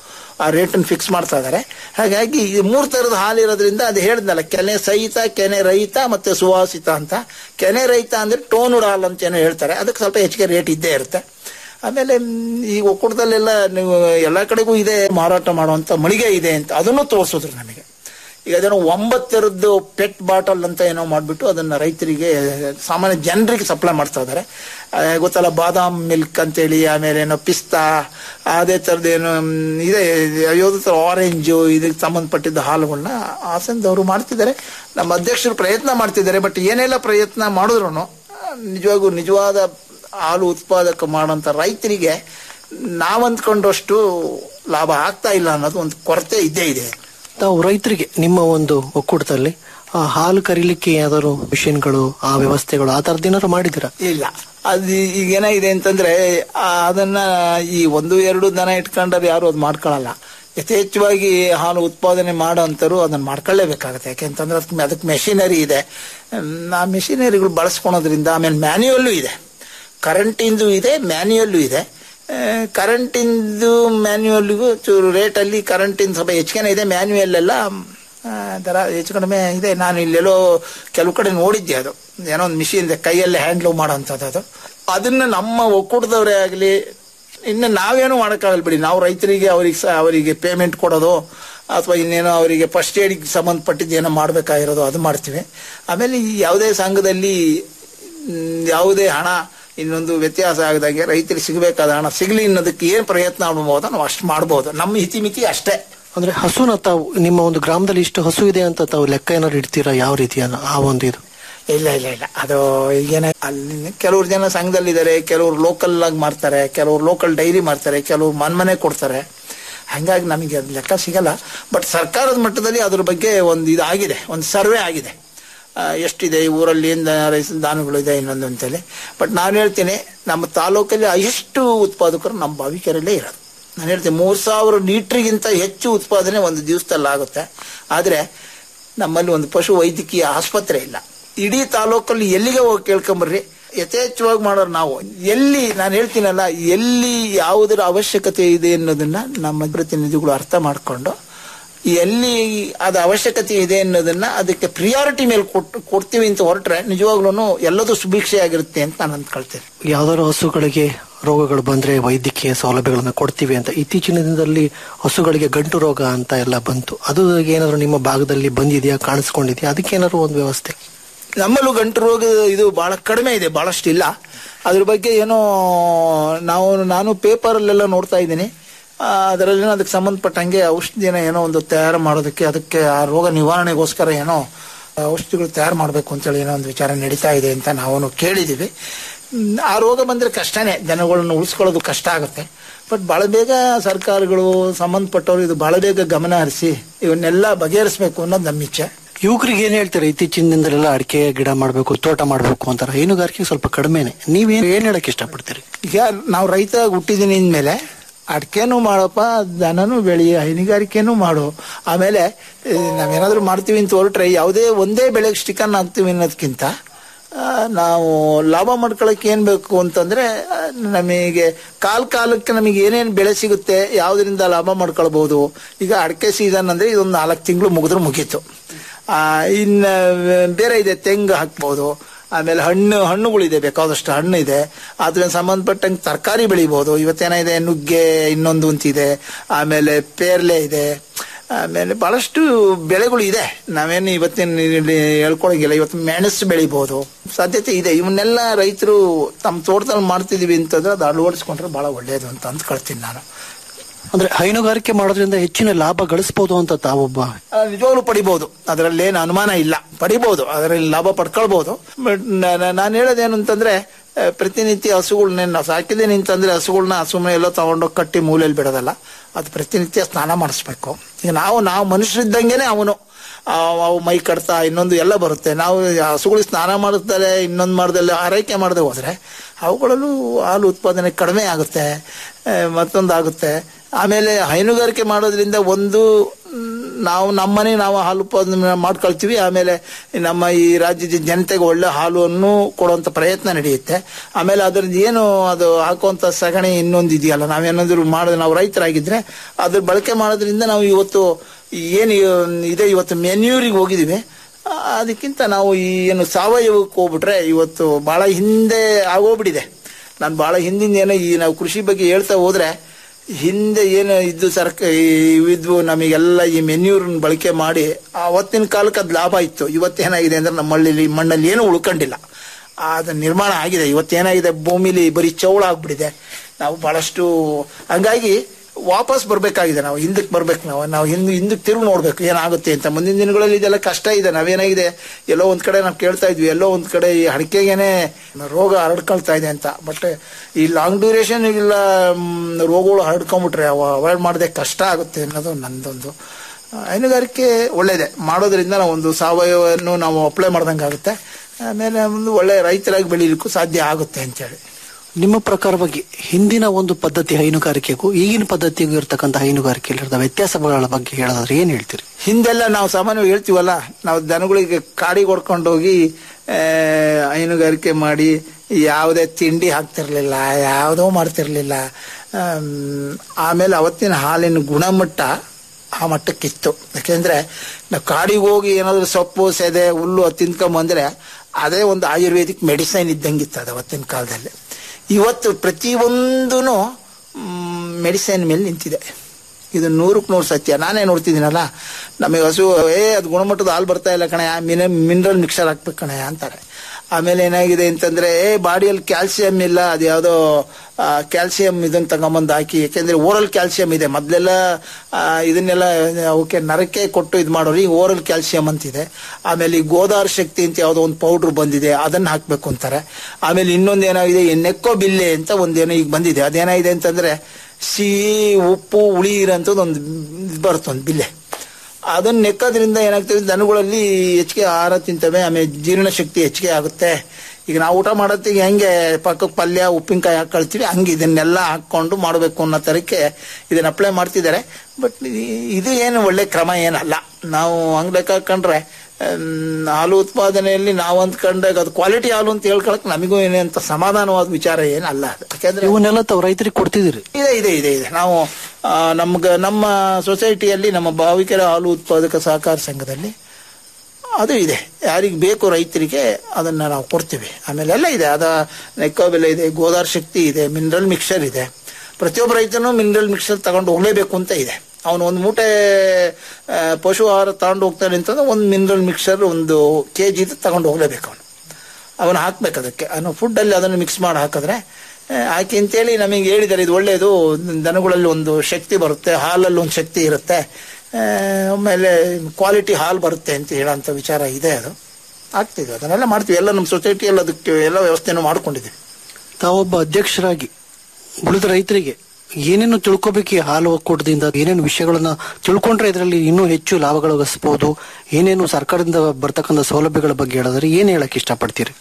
ಆ ರೇಟನ್ನು ಫಿಕ್ಸ್ ಮಾಡ್ತಾ ಇದ್ದಾರೆ ಹಾಗಾಗಿ ಈ ಮೂರು ತರದ ಹಾಲು ಇರೋದ್ರಿಂದ ಅದು ಹೇಳಿದ್ನಲ್ಲ ಕೆನೆ ಸಹಿತ ಕೆನೆ ರಹಿತ ಮತ್ತೆ ಸುವಾಸಿತ ಅಂತ ಕೆನೆ ರಹಿತ ಅಂದ್ರೆ ಟೋನುಡ್ ಹಾಲು ಅಂತ ಏನೋ ಹೇಳ್ತಾರೆ ಅದಕ್ಕೆ ಸ್ವಲ್ಪ ಹೆಚ್ಚಿಗೆ ರೇಟ್ ಇದ್ದೇ ಇರುತ್ತೆ ಆಮೇಲೆ ಮ್, ಈ ಒಕ್ಕೂಟದಲ್ಲೆಲ್ಲ ನೀವು ಎಲ್ಲ ಕಡೆಗೂ ಇದೆ ಮಾರಾಟ ಮಾಡುವಂತ ಮಳಿಗೆ ಇದೆ ಅಂತ ಅದನ್ನು ತೋರಿಸಿದ್ರು ನಮಗೆ ಈಗ ಅದೇನೋ ಒಂಬತ್ತರದ್ದು ಪೆಟ್ ಬಾಟಲ್ ಅಂತ ಏನೋ ಮಾಡಿಬಿಟ್ಟು ಅದನ್ನ ರೈತರಿಗೆ ಸಾಮಾನ್ಯ ಜನರಿಗೆ ಸಪ್ಲೈ ಮಾಡ್ತಾ ಇದ್ದಾರೆ ಆ, ಗೊತ್ತಲ್ಲ ಬಾದಾಮ್ ಮಿಲ್ಕ್ ಅಂತೇಳಿ ಆಮೇಲೆ ಏನೋ ಪಿಸ್ತಾ ಅದೇ ಥರದ್ದು ಏನೋ ಮ್, ಇದೆ ಯಾವುದೋ ಥರ ಆರೆಂಜು ಇದಕ್ಕೆ ಸಂಬಂಧಪಟ್ಟಿದ್ದ ಹಾಲುಗಳನ್ನ ಹಾಸನದವರು ಮಾಡ್ತಿದ್ದಾರೆ ನಮ್ಮ ಅಧ್ಯಕ್ಷರು ಪ್ರಯತ್ನ ಮಾಡ್ತಿದ್ದಾರೆ ಬಟ್ ಏನೆಲ್ಲ ಪ್ರಯತ್ನ ಮಾಡಿದ್ರು ನಿಜವಾಗೂ ನಿಜವಾದ ಹಾಲು ಉತ್ಪಾದಕ ಮಾಡೋಂಥ ರೈತರಿಗೆ ನಾವು ಅಂದ್ಕೊಂಡಷ್ಟು ಲಾಭ ಆಗ್ತಾ ಇಲ್ಲ ಅನ್ನೋದು ಒಂದು ಕೊರತೆ ಇದ್ದೇ ಇದೆ ತಾವು ರೈತರಿಗೆ ನಿಮ್ಮ ಒಂದು ಒಕ್ಕೂಟದಲ್ಲಿ ಆ, ಹಾಲು ಕರೀಲಿಕ್ಕೆ ಯಾವ್ದಾದ್ರು ಮಿಷಿನ್ಗಳು ಆ ವ್ಯವಸ್ಥೆಗಳು ಆ ತರದ್ದು ಏನಾದ್ರು ಮಾಡಿದಿರಾ ಇಲ್ಲ ಅದು ಈಗ ಏನಾಗಿದೆ ಅಂತಂದ್ರೆ ಆ, ಅದನ್ನ ಈ ಒಂದು ಎರಡು ದನ ಇಟ್ಕೊಂಡ್ರೆ ಯಾರು ಅದು ಮಾಡ್ಕೊಳ್ಳಲ್ಲ ಯಥೇಚ್ಛವಾಗಿ ಹಾಲು ಉತ್ಪಾದನೆ ಮಾಡೋ ಅಂತರು ಅದನ್ನ ಮಾಡ್ಕೊಳ್ಳೇಬೇಕಾಗತ್ತೆ ಯಾಕೆಂತಂದ್ರೆ ಅದಕ್ಕೆ ಅದಕ್ಕೆ ಮೆಷಿನರಿ ಇದೆ ಆ ಮೆಷಿನರಿಗಳು ಬಳಸ್ಕೊಳೋದ್ರಿಂದ ಆಮೇಲೆ ಮ್ಯಾನ್ಯುಯಲ್ಲು ಇದೆ ಕರೆಂಟಿಂದು ಇದೆ ಮ್ಯಾನ್ಯುಯಲ್ಲು ಇದೆ ಆ, ಕರೆಂಟಿಂದು ಮ್ಯಾನ್ಯುಯಲ್ಗೂ ಚೂರು ರೇಟಲ್ಲಿ ಕರೆಂಟಿಂದ ಸ್ವಲ್ಪ ಹೆಚ್ಚಿಗೆನೇ ಇದೆ ಮ್ಯಾನ್ಯುಯಲ್ ಎಲ್ಲ ಆ, ದರ ಹೆಚ್ಚು ಕಡಿಮೆ ಇದೆ ನಾನು ಇಲ್ಲೆಲ್ಲೋ ಕೆಲವು ಕಡೆ ನೋಡಿದ್ದೆ ಅದು ಏನೋ ಒಂದು ಮಿಷಿನ್ ಇದೆ ಕೈಯಲ್ಲೇ ಹ್ಯಾಂಡ್ಲ್ ಮಾಡೋಂಥದ್ದು ಅದು ಅದನ್ನ ನಮ್ಮ ಒಕ್ಕೂಟದವರೇ ಆಗಲಿ ಇನ್ನು ನಾವೇನು ಮಾಡೋಕ್ಕಾಗಲ್ಲ ಬಿಡಿ ನಾವು ರೈತರಿಗೆ ಅವರಿಗೆ ಸ ಅವರಿಗೆ ಪೇಮೆಂಟ್ ಕೊಡೋದು ಅಥವಾ ಇನ್ನೇನೋ ಅವರಿಗೆ ಫಸ್ಟ್ ಏಡಿಗೆ ಸಂಬಂಧಪಟ್ಟಿದ್ದು ಏನೋ ಮಾಡಬೇಕಾಗಿರೋದು ಅದು ಮಾಡ್ತೀವಿ ಆಮೇಲೆ ಈ ಯಾವುದೇ ಸಂಘದಲ್ಲಿ ಮ್, ಯಾವುದೇ ಹಣ ಇನ್ನೊಂದು ವ್ಯತ್ಯಾಸ ಆಗದಂಗೆ ರೈತರಿಗೆ ಸಿಗಬೇಕಾದ ಹಣ ಸಿಗಲಿ ಅನ್ನೋದಕ್ಕೆ ಏನು ಪ್ರಯತ್ನ ಮಾಡ್ಬೋದು ನಾವು ಅಷ್ಟು ಮಾಡ್ಬೋದು ನಮ್ಮ ಹಿತಿಮಿತಿ ಅಷ್ಟೇ ಅಂದ್ರೆ ಹಸುನ ತಾವು ನಿಮ್ಮ ಒಂದು ಗ್ರಾಮದಲ್ಲಿ ಇಷ್ಟು ಹಸು ಇದೆ ಅಂತ ತಾವು ಲೆಕ್ಕ ಏನಾದ್ರು ಇಡ್ತೀರಾ ಯಾವ ರೀತಿಯ ಆ ಒಂದು ಇದು ಇಲ್ಲ ಇಲ್ಲ ಇಲ್ಲ ಅದು ಈಗೇನ ಅಲ್ಲಿ ಕೆಲವ್ರು ಜನ ಸಂಘದಲ್ಲಿದ್ದಾರೆ ಕೆಲವ್ರು ಲೋಕಲ್ ಆಗಿ ಮಾಡ್ತಾರೆ ಕೆಲವ್ರು ಲೋಕಲ್ ಡೈರಿ ಮಾಡ್ತಾರೆ ಕೆಲವ್ರು ಮನ್ಮನೆ ಕೊಡ್ತಾರೆ ಹಂಗಾಗಿ ನಮಗೆ ಅದು ಲೆಕ್ಕ ಸಿಗಲ್ಲ ಬಟ್ ಸರ್ಕಾರದ ಮಟ್ಟದಲ್ಲಿ ಅದ್ರ ಬಗ್ಗೆ ಒಂದು ಇದು ಆಗಿದೆ ಒಂದು ಸರ್ವೆ ಆಗಿದೆ ಆ, ಎಷ್ಟಿದೆ ಈ ಊರಲ್ಲಿ ಏನು ರೈತ ದಾನಗಳಿದೆ ಇನ್ನೊಂದು ಅಂತೇಳಿ ಬಟ್ ನಾನು ಹೇಳ್ತೀನಿ ನಮ್ಮ ತಾಲೂಕಲ್ಲಿ ಎಷ್ಟು ಉತ್ಪಾದಕರು ನಮ್ಮ ಬಾವಿಕೆರಲ್ಲೇ ಇರೋದು ನಾನು ಹೇಳ್ತೀನಿ ಮೂರು ಸಾವಿರ ಲೀಟ್ರಿಗಿಂತ ಹೆಚ್ಚು ಉತ್ಪಾದನೆ ಒಂದು ದಿವಸದಲ್ಲಿ ಆಗುತ್ತೆ ಆದರೆ ನಮ್ಮಲ್ಲಿ ಒಂದು ಪಶು ವೈದ್ಯಕೀಯ ಆಸ್ಪತ್ರೆ ಇಲ್ಲ ಇಡೀ ತಾಲೂಕಲ್ಲಿ ಎಲ್ಲಿಗೆ ಹೋಗಿ ಕೇಳ್ಕೊಂಬರ್ರಿ ಯಥೇಚ್ಛವಾಗಿ ಮಾಡೋರು ನಾವು ಎಲ್ಲಿ ನಾನು ಹೇಳ್ತೀನಲ್ಲ ಎಲ್ಲಿ ಯಾವುದರ ಅವಶ್ಯಕತೆ ಇದೆ ಅನ್ನೋದನ್ನ ನಮ್ಮ ಪ್ರತಿನಿಧಿಗಳು ಅರ್ಥ ಮಾಡಿಕೊಂಡು ಎಲ್ಲಿ ಅದು ಅವಶ್ಯಕತೆ ಇದೆ ಅನ್ನೋದನ್ನ ಅದಕ್ಕೆ ಪ್ರಿಯಾರಿಟಿ ಮೇಲೆ ಕೊಟ್ಟು ಕೊಡ್ತೀವಿ ಅಂತ ಹೊರಟ್ರೆ ನಿಜವಾಗ್ಲೂ ಎಲ್ಲದೂ ಸುಭಿಕ್ಷೆ ಆಗಿರುತ್ತೆ ಅಂತ ನಾನು ಅಂದ್ಕೊಳ್ತೇನೆ ಯಾವ್ದಾದ್ರು ಹಸುಗಳಿಗೆ ರೋಗಗಳು ಬಂದ್ರೆ ವೈದ್ಯಕೀಯ ಸೌಲಭ್ಯಗಳನ್ನ ಕೊಡ್ತೀವಿ ಅಂತ ಇತ್ತೀಚಿನ ದಿನದಲ್ಲಿ ಹಸುಗಳಿಗೆ ಗಂಟು ರೋಗ ಅಂತ ಎಲ್ಲ ಬಂತು ಅದು ಏನಾದ್ರು ನಿಮ್ಮ ಭಾಗದಲ್ಲಿ ಬಂದಿದೆಯಾ ಕಾಣಿಸ್ಕೊಂಡಿದ್ಯಾ ಅದಕ್ಕೆ ಏನಾದ್ರು ಒಂದು ವ್ಯವಸ್ಥೆ ನಮ್ಮಲ್ಲೂ ಗಂಟು ರೋಗ ಇದು ಬಹಳ ಕಡಿಮೆ ಇದೆ ಬಹಳಷ್ಟು ಇಲ್ಲ ಅದ್ರ ಬಗ್ಗೆ ಏನೋ ನಾವು ನಾನು ಪೇಪರಲ್ಲೆಲ್ಲ ನೋಡ್ತಾ ಇದ್ದೀನಿ ಅದರಲ್ಲಿ ಅದಕ್ಕೆ ಸಂಬಂಧಪಟ್ಟಂಗೆ ಔಷಧಿನ ಏನೋ ಒಂದು ತಯಾರು ಮಾಡೋದಕ್ಕೆ ಅದಕ್ಕೆ ಆ ರೋಗ ನಿವಾರಣೆಗೋಸ್ಕರ ಏನೋ ಔಷಧಿಗಳು ತಯಾರು ಮಾಡಬೇಕು ಅಂತೇಳಿ ಏನೋ ಒಂದು ವಿಚಾರ ನಡೀತಾ ಇದೆ ಅಂತ ನಾವು ಕೇಳಿದ್ದೀವಿ ಹ್ಮ್, ಆ ರೋಗ ಬಂದ್ರೆ ಕಷ್ಟನೇ ಜನಗಳನ್ನು ಉಳಿಸ್ಕೊಳ್ಳೋದು ಕಷ್ಟ ಆಗುತ್ತೆ ಬಟ್ ಬಹಳ ಬೇಗ ಸರ್ಕಾರಗಳು ಸಂಬಂಧಪಟ್ಟವರು ಇದು ಬಹಳ ಬೇಗ ಗಮನ ಹರಿಸಿ ಇವನ್ನೆಲ್ಲ ಬಗೆಹರಿಸಬೇಕು ಅನ್ನೋದು ನಮ್ಮ ಇಚ್ಛೆ ಯುವಕರಿಗೆ ಏನ್ ಹೇಳ್ತಾರೆ ಇತ್ತೀಚಿನ ದಿನದಲ್ಲೆಲ್ಲ ಅಡಿಕೆ ಗಿಡ ಮಾಡ್ಬೇಕು ತೋಟ ಮಾಡ್ಬೇಕು ಅಂತಾರೆ ಹೈನುಗಾರಿಕೆ ಸ್ವಲ್ಪ ಕಡಿಮೆನೆ ನೀವೇನ್ ಏನ್ ಹೇಳಕ್ ಇಷ್ಟಪಡ್ತೀರಿ ಈಗ ನಾವು ರೈತ ಹುಟ್ಟಿದೀನಿ ಅಂದ್ಮೇಲೆ ಅಡಿಕೆನೂ ಮಾಡಪ್ಪ ದನನೂ ಬೆಳಿ ಹೈನುಗಾರಿಕೆನೂ ಮಾಡು ಆಮೇಲೆ ಈ, ನಾವೇನಾದ್ರೂ ಮಾಡ್ತೀವಿ ಅಂತ ಹೊರಟ್ರೆ ಯಾವುದೇ ಒಂದೇ ಬೆಳೆಗೆ ಸ್ಟಿಕನ್ ಹಾಕ್ತೀವಿ ಅನ್ನೋದಕ್ಕಿಂತ ಆ, ನಾವು ಲಾಭ ಮಾಡ್ಕೊಳಕ್ಕೆ ಏನ್ ಬೇಕು ಅಂತಂದ್ರೆ ಆ, ನಮಗೆ ಕಾಲ್ ಕಾಲಕ್ಕೆ ನಮಗೆ ಏನೇನು ಬೆಳೆ ಸಿಗುತ್ತೆ ಯಾವ್ದ್ರಿಂದ ಲಾಭ ಮಾಡ್ಕೊಳ್ಬಹುದು ಈಗ ಅಡಿಕೆ ಸೀಸನ್ ಅಂದ್ರೆ ಇದೊಂದು ನಾಲ್ಕು ತಿಂಗಳು ಮುಗಿದ್ರೆ ಮುಗೀತು ಆ, ಇನ್ನ ಬೇರೆ ಇದೆ ತೆಂಗು ಹಾಕ್ಬಹುದು ಆಮೇಲೆ ಹಣ್ಣು ಹಣ್ಣುಗಳಿದೆ ಬೇಕಾದಷ್ಟು ಹಣ್ಣು ಇದೆ ಅದ್ರ ಸಂಬಂಧಪಟ್ಟಂಗೆ ತರಕಾರಿ ಬೆಳಿಬಹುದು ಇವತ್ತೇನಿದೆ ನುಗ್ಗೆ ಇನ್ನೊಂದು ಅಂತಿದೆ ಆಮೇಲೆ ಪೇರ್ಲೆ ಇದೆ ಆಮೇಲೆ ಬಹಳಷ್ಟು ಬೆಳೆಗಳು ಇದೆ ನಾವೇನು ಇವತ್ತಿನ ಇಲ್ಲಿ ಹೇಳ್ಕೊಳಂಗಿಲ್ಲ ಇವತ್ತು ಮೆಣಸು ಬೆಳಿಬಹುದು ಸಾಧ್ಯತೆ ಇದೆ ಇವನ್ನೆಲ್ಲ ರೈತರು ತಮ್ಮ ತೋಟದಲ್ಲಿ ಮಾಡ್ತಿದೀವಿ ಅಂತಂದ್ರೆ ಅದು ಅಳವಡಿಸ್ಕೊಂಡ್ರೆ ಬಹಳ ಒಳ್ಳೇದು ಅಂತ ಅಂದ್ಕೊಳ್ತೀನಿ ನಾನು ಅಂದ್ರೆ ಹೈನುಗಾರಿಕೆ ಮಾಡೋದ್ರಿಂದ ಹೆಚ್ಚಿನ ಲಾಭ ಗಳಿಸಬಹುದು ಅಂತ ತಾವೊಬ್ಬ ಆ, ನಿಜವಾಗ್ಲೂ ಪಡಿಬಹುದು ಅದರಲ್ಲಿ ಏನು ಅನುಮಾನ ಇಲ್ಲ ಪಡಿಬಹುದು ಅದರಲ್ಲಿ ಲಾಭ ಪಡ್ಕೊಳ್ಬಹುದು ಬಟ್ ನಾನು ಹೇಳೋದೇನು ಅಂತಂದ್ರೆ ಆ, ಪ್ರತಿನಿತ್ಯ ಹಸುಗಳನ್ನ ನಾವು ಸಾಕಿದ್ದೀನಿ ಅಂತಂದ್ರೆ ಹಸುಗಳನ್ನ ಸುಮ್ಮನೆ ಎಲ್ಲೋ ತಗೊಂಡೋಗಿ ಕಟ್ಟಿ ಮೂಲೆಯಲ್ಲಿ ಬಿಡೋದಲ್ಲ ಅದು ಪ್ರತಿನಿತ್ಯ ಸ್ನಾನ ಮಾಡಿಸ್ಬೇಕು ಈಗ ನಾವು ನಾವು ಮನುಷ್ಯರಿದ್ದಂಗೆನೆ ಅವನು ಆ, ಅವು ಮೈ ಕಡ್ತಾ ಇನ್ನೊಂದು ಎಲ್ಲ ಬರುತ್ತೆ ನಾವು ಹಸುಗಳಿಗೆ ಸ್ನಾನ ಮಾಡುತ್ತಾರೆ ಇನ್ನೊಂದು ಮಾಡ್ದಲ್ಲ ಆರೈಕೆ ಮಾಡದೆ ಹೋದ್ರೆ ಅವುಗಳಲ್ಲೂ ಹಾಲು ಉತ್ಪಾದನೆ ಕಡಿಮೆ ಆಗುತ್ತೆ ಆ, ಮತ್ತೊಂದು ಆಗುತ್ತೆ ಆಮೇಲೆ ಹೈನುಗಾರಿಕೆ ಮಾಡೋದ್ರಿಂದ ಒಂದು ಮ್, ನಾವು ನಮ್ಮನೆ ನಾವು ಹಾಲು ಉತ್ಪಾದನೆ ಮಾಡ್ಕೊಳ್ತೀವಿ ಆಮೇಲೆ ನಮ್ಮ ಈ ರಾಜ್ಯದ ಜನತೆಗೆ ಒಳ್ಳೆ ಹಾಲನ್ನು ಕೊಡುವಂತ ಪ್ರಯತ್ನ ನಡೆಯುತ್ತೆ ಆಮೇಲೆ ಅದರದ್ದು ಏನು ಅದು ಹಾಕುವಂತ ಸಗಣಿ ಇನ್ನೊಂದು ಇದೆಯಲ್ಲ ನಾವೇನಾದ್ರು ಮಾಡಿದ್ರೆ ನಾವು ರೈತರಾಗಿದ್ರೆ ಅದ್ರ ಬಳಕೆ ಮಾಡೋದ್ರಿಂದ ನಾವು ಇವತ್ತು ಏನು ಇದೆ ಇವತ್ತು ಮೆನ್ಯೂರಿಗೆ ಹೋಗಿದ್ದೀವಿ ಆ, ಅದಕ್ಕಿಂತ ನಾವು ಈ ಏನು ಸಾವಯವಕ್ಕೆ ಹೋಗ್ಬಿಟ್ರೆ ಇವತ್ತು ಬಹಳ ಹಿಂದೆ ಆಗೋಗ್ಬಿಟ್ಟಿದೆ ನಾನು ಬಹಳ ಹಿಂದಿಂದ ಏನೋ ಈ ನಾವು ಕೃಷಿ ಬಗ್ಗೆ ಹೇಳ್ತಾ ಹೋದ್ರೆ ಹಿಂದೆ ಏನು ಇದ್ದು ಸರ್ಕ ಇದ್ವು ನಮಗೆಲ್ಲ ಈ ಮೆನ್ಯೂರ್ನ ಬಳಕೆ ಮಾಡಿ ಅವತ್ತಿನ ಕಾಲಕ್ಕೆ ಅದು ಲಾಭ ಇತ್ತು ಇವತ್ತೇನಾಗಿದೆ ಅಂದ್ರೆ ನಮ್ಮ ಮಣ್ಣಲ್ಲಿ ಮಣ್ಣಲ್ಲಿ ಏನು ಉಳ್ಕೊಂಡಿಲ್ಲ ಅದು ನಿರ್ಮಾಣ ಆಗಿದೆ ಇವತ್ತೇನಾಗಿದೆ ಭೂಮಿಲಿ ಬರೀ ಚೌಳ ಆಗ್ಬಿಟ್ಟಿದೆ ನಾವು ಬಹಳಷ್ಟು ಹಂಗಾಗಿ ವಾಪಸ್ ಬರ್ಬೇಕಾಗಿದೆ ನಾವು ಹಿಂದಕ್ಕೆ ಬರ್ಬೇಕು ನಾವು ನಾವು ಹಿಂದ್ ಹಿಂದಕ್ಕೆ ತಿರುಗಿ ನೋಡ್ಬೇಕು ಏನಾಗುತ್ತೆ ಅಂತ ಮುಂದಿನ ದಿನಗಳಲ್ಲಿ ಇದೆಲ್ಲ ಕಷ್ಟ ಇದೆ ನಾವೇನಾಗಿದೆ ಎಲ್ಲೋ ಒಂದ್ ಕಡೆ ನಾವು ಕೇಳ್ತಾ ಇದ್ವಿ ಎಲ್ಲೋ ಒಂದ್ ಕಡೆ ಈ ಅಡಿಕೆಗೇನೆ ರೋಗ ಹರಡ್ಕೊಳ್ತಾ ಇದೆ ಅಂತ ಬಟ್ ಈ ಲಾಂಗ್ ಡ್ಯೂರೇಷನ್ ಇಲ್ಲ ಮ್, ರೋಗಗಳು ಹರಡ್ಕೊಂಡ್ಬಿಟ್ರೆ ಅವಾಯ್ಡ್ ಮಾಡೋದೇ ಕಷ್ಟ ಆಗುತ್ತೆ ಅನ್ನೋದು ನಂದೊಂದು ಆ, ಹೈನುಗಾರಿಕೆ ಒಳ್ಳೇದೆ ಮಾಡೋದ್ರಿಂದ ನಾವು ಒಂದು ಸಾವಯವವನ್ನು ನಾವು ಅಪ್ಲೈ ಮಾಡ್ದಂಗೆ ಆಗುತ್ತೆ ಆಮೇಲೆ ಒಂದು ಒಳ್ಳೆ ರೈತರಾಗಿ ಬೆಳೀಲಿಕ್ಕೂ ಸಾಧ್ಯ ಆಗುತ್ತೆ ಅಂತೇಳಿ ನಿಮ್ಮ ಪ್ರಕಾರವಾಗಿ ಹಿಂದಿನ ಒಂದು ಪದ್ಧತಿ ಹೈನುಗಾರಿಕೆಗೂ ಈಗಿನ ಪದ್ಧತಿಗೂ ಇರತಕ್ಕಂಥ ಹೈನುಗಾರಿಕೆಯಲ್ಲಿರದ ವ್ಯತ್ಯಾಸಗಳ ಬಗ್ಗೆ ಹೇಳೋದಾದ್ರೆ ಏನ್ ಹೇಳ್ತೀರಿ ಹಿಂದೆಲ್ಲ ನಾವು ಸಾಮಾನ್ಯವಾಗಿ ಹೇಳ್ತೀವಲ್ಲ ನಾವು ದನಗಳಿಗೆ ಕಾಡಿಗೆ ಹೊಡ್ಕೊಂಡು ಹೋಗಿ ಆ, ಹೈನುಗಾರಿಕೆ ಮಾಡಿ ಯಾವುದೇ ತಿಂಡಿ ಹಾಕ್ತಿರ್ಲಿಲ್ಲ ಯಾವುದೋ ಮಾಡ್ತಿರ್ಲಿಲ್ಲ ಆಮ್, ಆಮೇಲೆ ಅವತ್ತಿನ ಹಾಲಿನ ಗುಣಮಟ್ಟ ಆ ಮಟ್ಟಕ್ಕಿತ್ತು ಯಾಕೆಂದ್ರೆ ನಾವು ಕಾಡಿಗೆ ಹೋಗಿ ಏನಾದ್ರು ಸೊಪ್ಪು ಸೆದೆ ಹುಲ್ಲು ಅದು ತಿನ್ಕೊಂಬಂದ್ರೆ ಅದೇ ಒಂದು ಆಯುರ್ವೇದಿಕ್ ಮೆಡಿಸೈನ್ ಇದ್ದಂಗಿತ್ತು ಅದು ಅವತ್ತಿನ ಕಾಲದಲ್ಲಿ ಇವತ್ತು ಪ್ರತಿಯೊಂದೂ ಮೆಡಿಸೈನ್ ಮೇಲೆ ನಿಂತಿದೆ ಇದು ನೂರಕ್ಕೆ ನೂರು ಸತ್ಯ ನಾನೇ ನೋಡ್ತಿದ್ದೀನಲ್ಲ ನಮಗೆ ಹಸು ಏ ಅದು ಗುಣಮಟ್ಟದ ಹಾಲು ಬರ್ತಾ ಇಲ್ಲ ಕಣೆ ಮಿನ ಮಿನರಲ್ ಮಿಕ್ಸರ್ ಹಾಕ್ಬೇಕು ಕಣೆ ಅಂತಾರೆ ಆಮೇಲೆ ಏನಾಗಿದೆ ಅಂತಂದ್ರೆ ಏ ಬಾಡಿಯಲ್ಲಿ ಕ್ಯಾಲ್ಸಿಯಂ ಇಲ್ಲ ಅದು ಯಾವುದೋ ಕ್ಯಾಲ್ಸಿಯಂ ಇದನ್ನ ತಗೊಂಬಂದು ಹಾಕಿ ಯಾಕೆಂದ್ರೆ ಓರಲ್ ಕ್ಯಾಲ್ಸಿಯಂ ಇದೆ ಮೊದಲೆಲ್ಲ ಇದನ್ನೆಲ್ಲ ಅವಕ್ಕೆ ನರಕ್ಕೆ ಕೊಟ್ಟು ಇದು ಮಾಡೋರು ಈಗ ಓರಲ್ ಕ್ಯಾಲ್ಸಿಯಂ ಅಂತಿದೆ ಆಮೇಲೆ ಈ ಗೋದಾರ ಶಕ್ತಿ ಅಂತ ಯಾವುದೋ ಒಂದು ಪೌಡ್ರ್ ಬಂದಿದೆ ಅದನ್ನ ಹಾಕ್ಬೇಕು ಅಂತಾರೆ ಆಮೇಲೆ ಇನ್ನೊಂದು ಏನಾಗಿದೆ ಈ ನೆಕ್ಕೋ ಬಿಲ್ಲೆ ಅಂತ ಒಂದೇನೋ ಈಗ ಬಂದಿದೆ ಅದೇನಾಗಿದೆ ಅಂತಂದ್ರೆ ಸಿಹಿ ಉಪ್ಪು ಹುಳಿ ಇರೋಂಥದ್ದು ಒಂದು ಇದು ಬರುತ್ತೆ ಒಂದು ಬಿಲ್ಲೆ ಅದನ್ನ ನೆಕ್ಕೋದ್ರಿಂದ ಏನಾಗ್ತದೆ ದನಗಳಲ್ಲಿ ಹೆಚ್ಚಿಗೆ ಆಹಾರ ತಿಂತವೆ ಆಮೇಲೆ ಜೀರ್ಣಶಕ್ತಿ ಹೆಚ್ಚಿಗೆ ಆಗುತ್ತೆ ಈಗ ನಾವು ಊಟ ಮಾಡೋತ್ತಿಗೆ ಹೆಂಗೆ ಪಕ್ಕಕ್ಕೆ ಪಲ್ಯ ಉಪ್ಪಿನಕಾಯಿ ಹಾಕೊಳ್ತೀವಿ ಹಂಗೆ ಇದನ್ನೆಲ್ಲ ಹಾಕೊಂಡು ಮಾಡಬೇಕು ಅನ್ನೋ ತರಕ್ಕೆ ಇದನ್ನ ಅಪ್ಲೈ ಮಾಡ್ತಿದ್ದಾರೆ ಬಟ್ ಇದು ಏನು ಒಳ್ಳೆ ಕ್ರಮ ಏನಲ್ಲ ನಾವು ಹಂಗ್ ಲೆಕ್ಕ ಹಾಕೊಂಡ್ರೆ ಆಮ್, ಹಾಲು ಉತ್ಪಾದನೆಯಲ್ಲಿ ನಾವು ಅಂದ್ಕೊಂಡಾಗ ಅದು ಕ್ವಾಲಿಟಿ ಹಾಲು ಅಂತ ಹೇಳ್ಕೊಳಕ್ ನಮಗೂ ಏನೇ ಅಂತ ಸಮಾಧಾನವಾದ ವಿಚಾರ ಏನಲ್ಲ ಅದು ಯಾಕೆಂದ್ರೆ ಇವನ್ನೆಲ್ಲ ತಾವು ರೈತರಿಗೆ ಕೊಡ್ತಿದ್ದೀರಿ ಇದೆ ಇದೆ ಇದೆ ಇದೆ ನಾವು ಆ, ನಮ್ಗ ನಮ್ಮ ಸೊಸೈಟಿಯಲ್ಲಿ ನಮ್ಮ ಭಾವಿಕರ ಹಾಲು ಉತ್ಪಾದಕ ಸಹಕಾರ ಸಂಘದಲ್ಲಿ ಅದು ಇದೆ ಯಾರಿಗೆ ಬೇಕು ರೈತರಿಗೆ ಅದನ್ನ ನಾವು ಕೊಡ್ತೀವಿ ಆಮೇಲೆ ಎಲ್ಲ ಇದೆ ಅದ ನೆಕ್ಕೋ ಬೆಲೆ ಇದೆ ಗೋದಾರ್ ಶಕ್ತಿ ಇದೆ ಮಿನರಲ್ ಮಿಕ್ಸರ್ ಇದೆ ಪ್ರತಿಯೊಬ್ಬ ರೈತನು ಮಿನರಲ್ ಮಿಕ್ಸರ್ ತಗೊಂಡು ಹೋಗ್ಲೇಬೇಕು ಅಂತ ಇದೆ ಅವನು ಒಂದು ಮೂಟೆ ಆ, ಪಶು ಆಹಾರ ತಗೊಂಡು ಹೋಗ್ತಾನೆ ಅಂತಂದ್ರೆ ಒಂದು ಮಿನರಲ್ ಮಿಕ್ಸರ್ ಒಂದು ಕೆ ಜಿ ತಗೊಂಡು ಹೋಗ್ಲೇಬೇಕು ಅವನು ಅವನು ಹಾಕ್ಬೇಕು ಅದಕ್ಕೆ ಅವನು ಫುಡ್ಡಲ್ಲಿ ಅದನ್ನು ಮಿಕ್ಸ್ ಮಾಡಿ ಹಾಕಿದ್ರೆ ಆ, ಹಾಕಿ ಅಂತೇಳಿ ನಮಗೆ ಹೇಳಿದ್ದಾರೆ ಇದು ಒಳ್ಳೆಯದು ದನಗಳಲ್ಲಿ ಒಂದು ಶಕ್ತಿ ಬರುತ್ತೆ ಹಾಲಲ್ಲಿ ಒಂದು ಶಕ್ತಿ ಇರುತ್ತೆ ಆ, ಆಮೇಲೆ ಕ್ವಾಲಿಟಿ ಹಾಲು ಬರುತ್ತೆ ಅಂತ ಹೇಳೋಂಥ ವಿಚಾರ ಇದೆ ಅದು ಆಗ್ತಿದೆ ಅದನ್ನೆಲ್ಲ ಮಾಡ್ತೀವಿ ಎಲ್ಲ ನಮ್ಮ ಸೊಸೈಟಿಯಲ್ಲಿ ಅದಕ್ಕೆ ಎಲ್ಲ ವ್ಯವಸ್ಥೆನೂ ಮಾಡ್ಕೊಂಡಿದ್ದೀವಿ ತಾವೊಬ್ಬ ಅಧ್ಯಕ್ಷರಾಗಿ ಉಳಿದ ರೈತರಿಗೆ ಏನೇನು ತಿಳ್ಕೊಬೇಕು ಈ ಹಾಲು ಒಕ್ಕೂಟದಿಂದ ಏನೇನು ವಿಷಯಗಳನ್ನ ತಿಳ್ಕೊಂಡ್ರೆ ಇದರಲ್ಲಿ ಇನ್ನೂ ಹೆಚ್ಚು ಲಾಭಗಳು ಗಳಿಸಬಹುದು ಏನೇನು ಸರ್ಕಾರದಿಂದ ಬರ್ತಕ್ಕಂಥ ಸೌಲಭ್ಯಗಳ ಬಗ್ಗೆ ಹೇಳಿದ್ರೆ ಏನ್ ಹೇಳಕ್ ಇಷ್ಟಪಡ್ತೀರಿ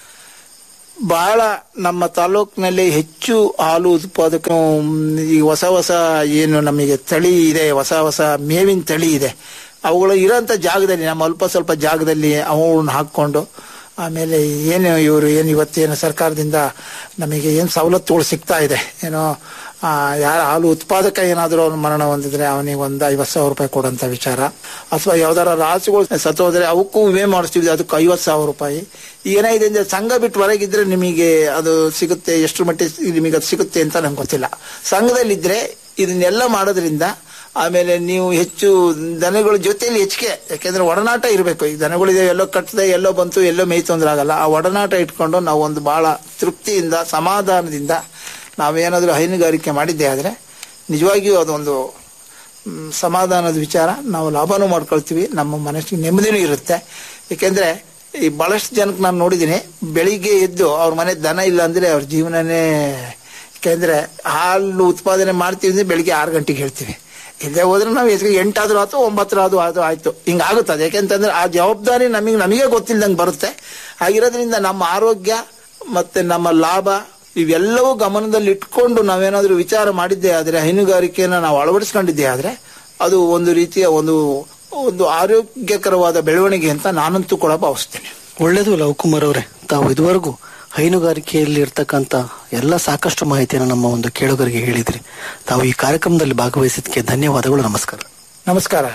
ಬಹಳ ನಮ್ಮ ತಾಲೂಕಿನಲ್ಲಿ ಹೆಚ್ಚು ಹಾಲು ಉತ್ಪಾದಕ ಈ ಹೊಸ ಹೊಸ ಏನು ನಮಗೆ ತಳಿ ಇದೆ ಹೊಸ ಹೊಸ ಮೇವಿನ ತಳಿ ಇದೆ ಅವುಗಳು ಇರೋಂಥ ಜಾಗದಲ್ಲಿ ನಮ್ಮ ಅಲ್ಪ ಸ್ವಲ್ಪ ಜಾಗದಲ್ಲಿ ಅವುಗಳನ್ನ ಹಾಕ್ಕೊಂಡು ಆಮೇಲೆ ಏನು ಇವರು ಏನು ಇವತ್ತೇನು ಸರ್ಕಾರದಿಂದ ನಮಗೆ ಏನು ಸವಲತ್ತುಗಳು ಸಿಗ್ತಾ ಇದೆ ಏನೋ ಆ, ಯಾರ ಹಾಲು ಉತ್ಪಾದಕ ಏನಾದರೂ ಅವ್ನು ಮರಣ ಹೊಂದಿದ್ರೆ ಅವನಿಗೆ ಒಂದು ಐವತ್ತು ಸಾವಿರ ರೂಪಾಯಿ ಕೊಡೋಂಥ ವಿಚಾರ ಅಥವಾ ಯಾವ್ದಾರ ರಾಸುಗಳು ಸತ್ತೋದ್ರೆ ಅವಕ್ಕೂ ವಿಮೆ ಮಾಡಿಸ್ತೀವಿ ಅದಕ್ಕೆ ಐವತ್ತು ಸಾವಿರ ರೂಪಾಯಿ ಏನಾಗಿದೆ ಅಂದ್ರೆ ಸಂಘ ಬಿಟ್ಟು ಹೊರಗಿದ್ರೆ ನಿಮಗೆ ಅದು ಸಿಗುತ್ತೆ ಎಷ್ಟು ಮಟ್ಟಿಗೆ ನಿಮಗೆ ಅದು ಸಿಗುತ್ತೆ ಅಂತ ನಂಗೆ ಗೊತ್ತಿಲ್ಲ ಸಂಘದಲ್ಲಿದ್ರೆ ಇದನ್ನೆಲ್ಲ ಮಾಡೋದ್ರಿಂದ ಆಮೇಲೆ ನೀವು ಹೆಚ್ಚು ದನಗಳ ಜೊತೆಯಲ್ಲಿ ಹೆಚ್ಚಿಗೆ ಯಾಕೆಂದ್ರೆ ಒಡನಾಟ ಇರಬೇಕು ಈಗ ದನಗಳಿದೆ ಎಲ್ಲೋ ಕಟ್ಟದೆ ಎಲ್ಲೋ ಬಂತು ಎಲ್ಲೋ ಮೇಯ್ತು ಅಂದ್ರೆ ಆಗಲ್ಲ ಆ ಒಡನಾಟ ಇಟ್ಕೊಂಡು ನಾವು ಒಂದು ಬಹಳ ತೃಪ್ತಿಯಿಂದ ಸಮಾಧಾನದಿಂದ ನಾವೇನಾದರೂ ಹೈನುಗಾರಿಕೆ ಮಾಡಿದ್ದೆ ಆದರೆ ನಿಜವಾಗಿಯೂ ಅದೊಂದು ಮ್, ಸಮಾಧಾನದ ವಿಚಾರ ನಾವು ಲಾಭನೂ ಮಾಡ್ಕೊಳ್ತೀವಿ ನಮ್ಮ ಮನಸ್ಸಿಗೆ ನೆಮ್ಮದಿನೂ ಇರುತ್ತೆ ಏಕೆಂದ್ರೆ ಈ ಬಹಳಷ್ಟು ಜನಕ್ಕೆ ನಾನು ನೋಡಿದ್ದೀನಿ ಬೆಳಿಗ್ಗೆ ಎದ್ದು ಅವ್ರ ಮನೆ ದನ ಇಲ್ಲ ಅಂದ್ರೆ ಅವ್ರ ಜೀವನನೇ ಯಾಕೆಂದ್ರೆ ಹಾಲು ಉತ್ಪಾದನೆ ಮಾಡ್ತೀವಿ ಅಂದ್ರೆ ಬೆಳಿಗ್ಗೆ ಆರು ಗಂಟೆಗೆ ಹೇಳ್ತೀವಿ ಇಲ್ಲೇ ಹೋದ್ರೆ ನಾವು ಹೆಚ್ಚಿಗೆ ಎಂಟಾದ್ರೂ ಆಯ್ತು ಒಂಬತ್ತರಾದ್ರೂ ಅದು ಆಯ್ತು ಹಿಂಗಾಗುತ್ತದೆ ಯಾಕೆಂತಂದ್ರೆ ಆ ಜವಾಬ್ದಾರಿ ನಮಗೆ ನಮಗೆ ಗೊತ್ತಿಲ್ದಂಗೆ ಬರುತ್ತೆ ಹಾಗಿರೋದ್ರಿಂದ ನಮ್ಮ ಆರೋಗ್ಯ ಮತ್ತೆ ನಮ್ಮ ಲಾಭ ಇವೆಲ್ಲವೂ ಗಮನದಲ್ಲಿ ಇಟ್ಕೊಂಡು ನಾವೇನಾದ್ರೂ ವಿಚಾರ ಮಾಡಿದ್ದೇ ಆದ್ರೆ ಹೈನುಗಾರಿಕೆಯನ್ನ ನಾವು ಅಳವಡಿಸ್ಕೊಂಡಿದ್ದೇ ಆದ್ರೆ ಅದು ಒಂದು ರೀತಿಯ ಒಂದು ಒಂದು ಆರೋಗ್ಯಕರವಾದ ಬೆಳವಣಿಗೆ ಅಂತ ನಾನಂತೂ ಕೂಡ ಭಾವಿಸ್ತೇನೆ ಒಳ್ಳೆಯದು ಲವಕುಮಾರ್ ಅವರೇ ತಾವು ಇದುವರೆಗೂ ಹೈನುಗಾರಿಕೆಯಲ್ಲಿ ಇರ್ತಕ್ಕಂಥ ಎಲ್ಲ ಸಾಕಷ್ಟು ಮಾಹಿತಿಯನ್ನು ನಮ್ಮ ಒಂದು ಕೇಳುಗರಿಗೆ ಹೇಳಿದ್ರಿ ತಾವು ಈ ಕಾರ್ಯಕ್ರಮದಲ್ಲಿ ಭಾಗವಹಿಸಿದ್ದಕ್ಕೆ ಧನ್ಯವಾದಗಳು ನಮಸ್ಕಾರ ನಮಸ್ಕಾರ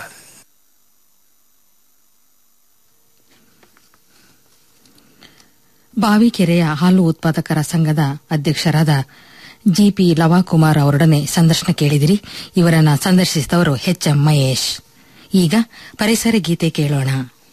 ಬಾವಿಕೆರೆಯ ಹಾಲು ಉತ್ಪಾದಕರ ಸಂಘದ ಅಧ್ಯಕ್ಷರಾದ ಜಿಪಿ ಲವಾಕುಮಾರ್ ಅವರೊಡನೆ ಸಂದರ್ಶನ ಕೇಳಿದಿರಿ ಇವರನ್ನ ಸಂದರ್ಶಿಸಿದವರು ಎಚ್ ಎಂ ಮಹೇಶ್ ಈಗ ಪರಿಸರ ಗೀತೆ ಕೇಳೋಣ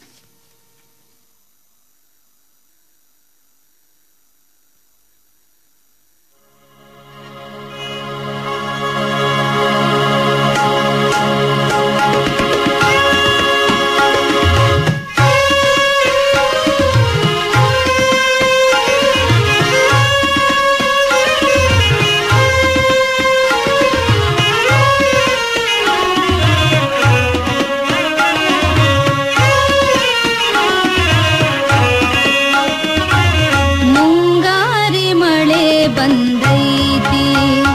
ಮುಂಗಾರಿ ಮಳೆ ಬಂದೈತಿ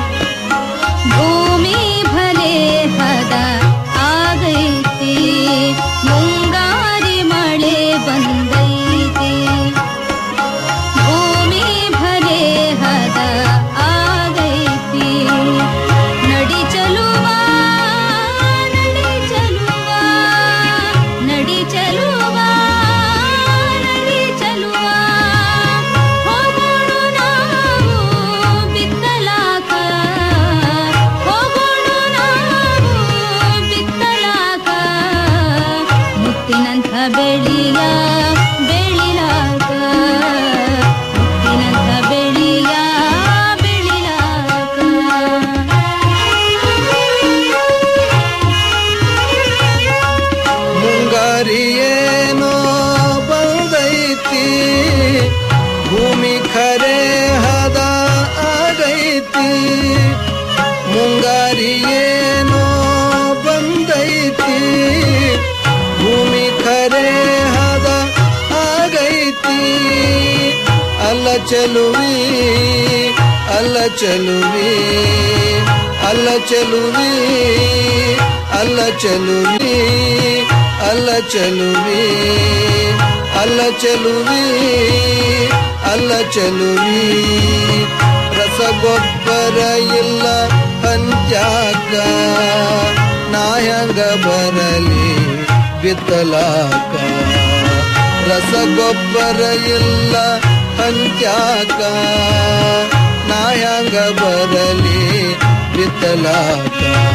ಭೂಮಿ ಭಲೆ ಹದ ಆಗೈತಿ ಮುಂಗಾರಿ ಮಳೆ ಬಂದೈತಿ ಭೂಮಿ ಭಲೆ ಹದ ಆಗೈತಿ ನಡಿ ಚಲುವ ನಡಿ ಚಲುವ ನಡಿ ಚಲುವ ನಡಿ ಚಲುವ ಹೋಗೋಣ ನಾವು ಬಿತ್ತಲಾಕ ಹೋಗೋಣ ನಾವು ಬಿತ್ತಲಾಕ ಮುತ್ತಿನಂಥ ಬೆಳಿಯ ಬೆಳಿಲಾಕ ಮುತ್ತಿನಂಥ ಬೆಳಿಯ ಬೆಳಿಲಾಕ ಮುಂಗಾರಿಯೇನೋ ಬಂದೈತಿ ಭೂಮಿ ಖರೆ ಹದ ಆಗೈತಿ ಮುಂಗಾರಿಯೇನೋ ಬಂದೈತಿ ಭೂಮಿ ಖರೆ ಹದ ಆಗೈತಿ ಅಲ್ಲ ಚಲುವಿ ಅಲ್ಲ ಚಲುವಿ ಅಲ್ಲ ಚಲುವಿ ಅಲ್ಲ ಚಲುವಿ ಅಲ್ಲ ಚಲುವಿ ಅಲ್ಲ ಚಲುವಿ ಅಲ್ಲ ಚಲುವಿ ರಸಗೊಬ್ಬರ ಇಲ್ಲ ಪಂಚಾಕ ನಾಯಂಗ ಬರಲಿ ಬಿತ್ತಲಾಕ ರಸಗೊಬ್ಬರ ಇಲ್ಲ ಪಂಚಾಕ ನಾಯಂಗ ಬರಲಿ ಬಿತ್ತಲಾಕ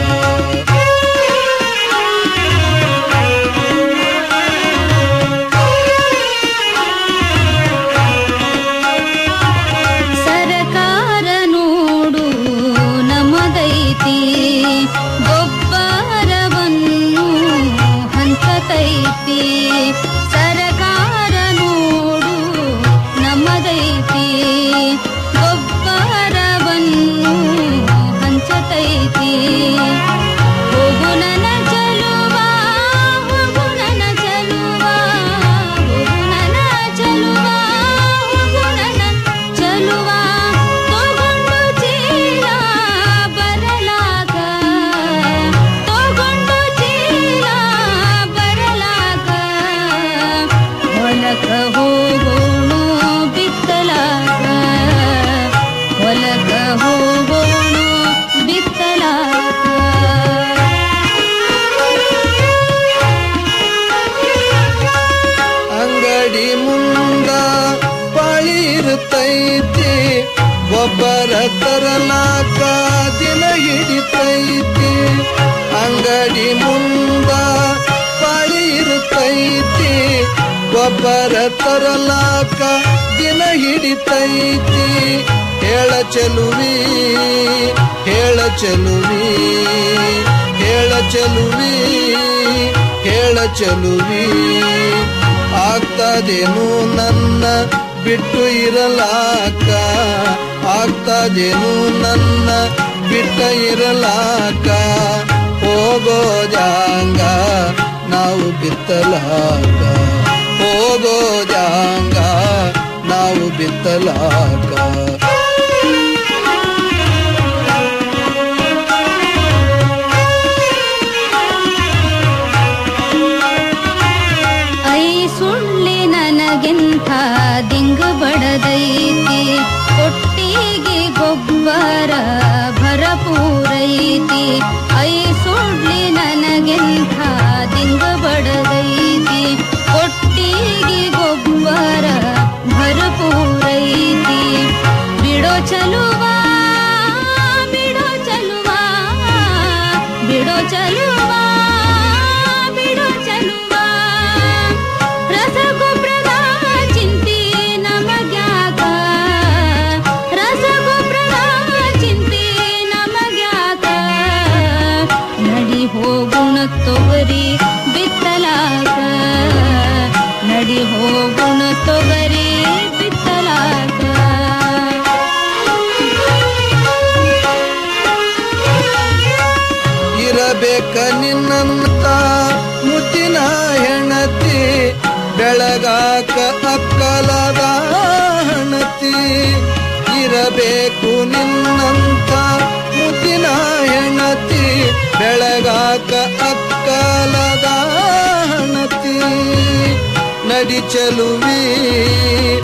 ಸರಕಾರ ನೋಡು ನಮದೈತಿ ಗೊಬ್ಬರವನ್ನು ಹಂಚತೈತಿ ಸರಕಾರ ನೋಡು ನಮದೈತಿ ಗೊಬ್ಬರವನ್ನು ಹಂಚತೈತಿ ಹೋಗು ನನ್ನ ಚಲುವ ಹೋಗು ನನ್ನ ಚಲುವ ಹೋಗು ನನ್ನ ಚಲುವ ಹೋಗು ನನ್ನ ಚಲುವ ತಗೊಂಡು ಚೀಲ ಬರಲಾಗ ತಗೊಂಡು ಚೀಲ ಬರಲಾಗ ಹೊಲಕ ಹೋಗೋಣ ಬಿತ್ತಲಾಗ ಹೊಲಕ ಹೋಗೋಣ ಬಿತ್ತಲಾಗ ಅಂಗಡಿ ಮುಂದ ಪಾಳಿ ಇರುತ್ತೈತಿ ಒಬ್ಬರ ತರಲಾಕ ದಿನ ಹಿಡಿತೈತಿ ಅಂಗಡಿ ಮುಂದ ಪಾಳಿ ಇರುತ್ತೈತಿ ಒಬ್ಬರ ತರಲಾಕ ದಿನ ಹಿಡಿತೈತಿ ಹೇಳ ಚೆಲುವಿ ಹೇಳ ಚೆಲುವಿ ಹೇಳ ಚೆಲುವಿ ಹೇಳ ಚೆಲುವಿ ಆಗ್ತದೇನು ನನ್ನ ಬಿಟ್ಟು ಇರಲಾಕ ಆಗ್ತದೇನು ನನ್ನ ಬಿಟ್ಟ ಇರಲಾಕ ಹೋಗೋದಂಗ ನಾವು ಬಿತ್ತಲಾಕ ಹೋಗೋದಂಗ ನಾವು ಬಿತ್ತಲಾಕ ಗೊಬ್ಬರ ಭರಪೂರೈತಿ ಐ ಸುಡ್ಲಿ ನನಗೆಂಥ ದಿಂಗ ಬಡದೈತಿ ಕೊಟ್ಟಿಗೆ ಗೊಬ್ಬರ ಭರಪೂರೈತಿ ಬಿಡೋ ಚಲುವ ಬಿಡೋ ಚಲುವ ಬಿಡೋ ಚಲುವ ಬಿಡೋ ಚಲುವ ರಸಗೊಬ್ಬರದ ಚಿಂತೆ ನಮಗ್ಯಾಕ ರಸಗೊಬ್ಬರದ ಚಿಂತೆ ನಮಗ್ಯಾಕ ನಡಿ ಹೋಗುಣ ತೊಗರಿ ಬಿತ್ತಲಾಕ ನಡಿ ಹೋಗುಣ ತೊಗರಿ ಬಿತ್ತಲಾಕ ಇರಬೇಕ ನಿನ್ನಂತ ಮುದ್ದಿನ ಹೆಣತಿ ಬೆಳಗಾಕ ಅಕ್ಕಲದ ಹಣತಿ ಇರಬೇಕು ನಿನ್ನಂತ ಮುದ್ದಿನ ಹೆಣತಿ ಬೆಳಗಾಕ ಅಕ್ಕಲದ ಹಣತಿ ನಡಿ ಚಲುವಿ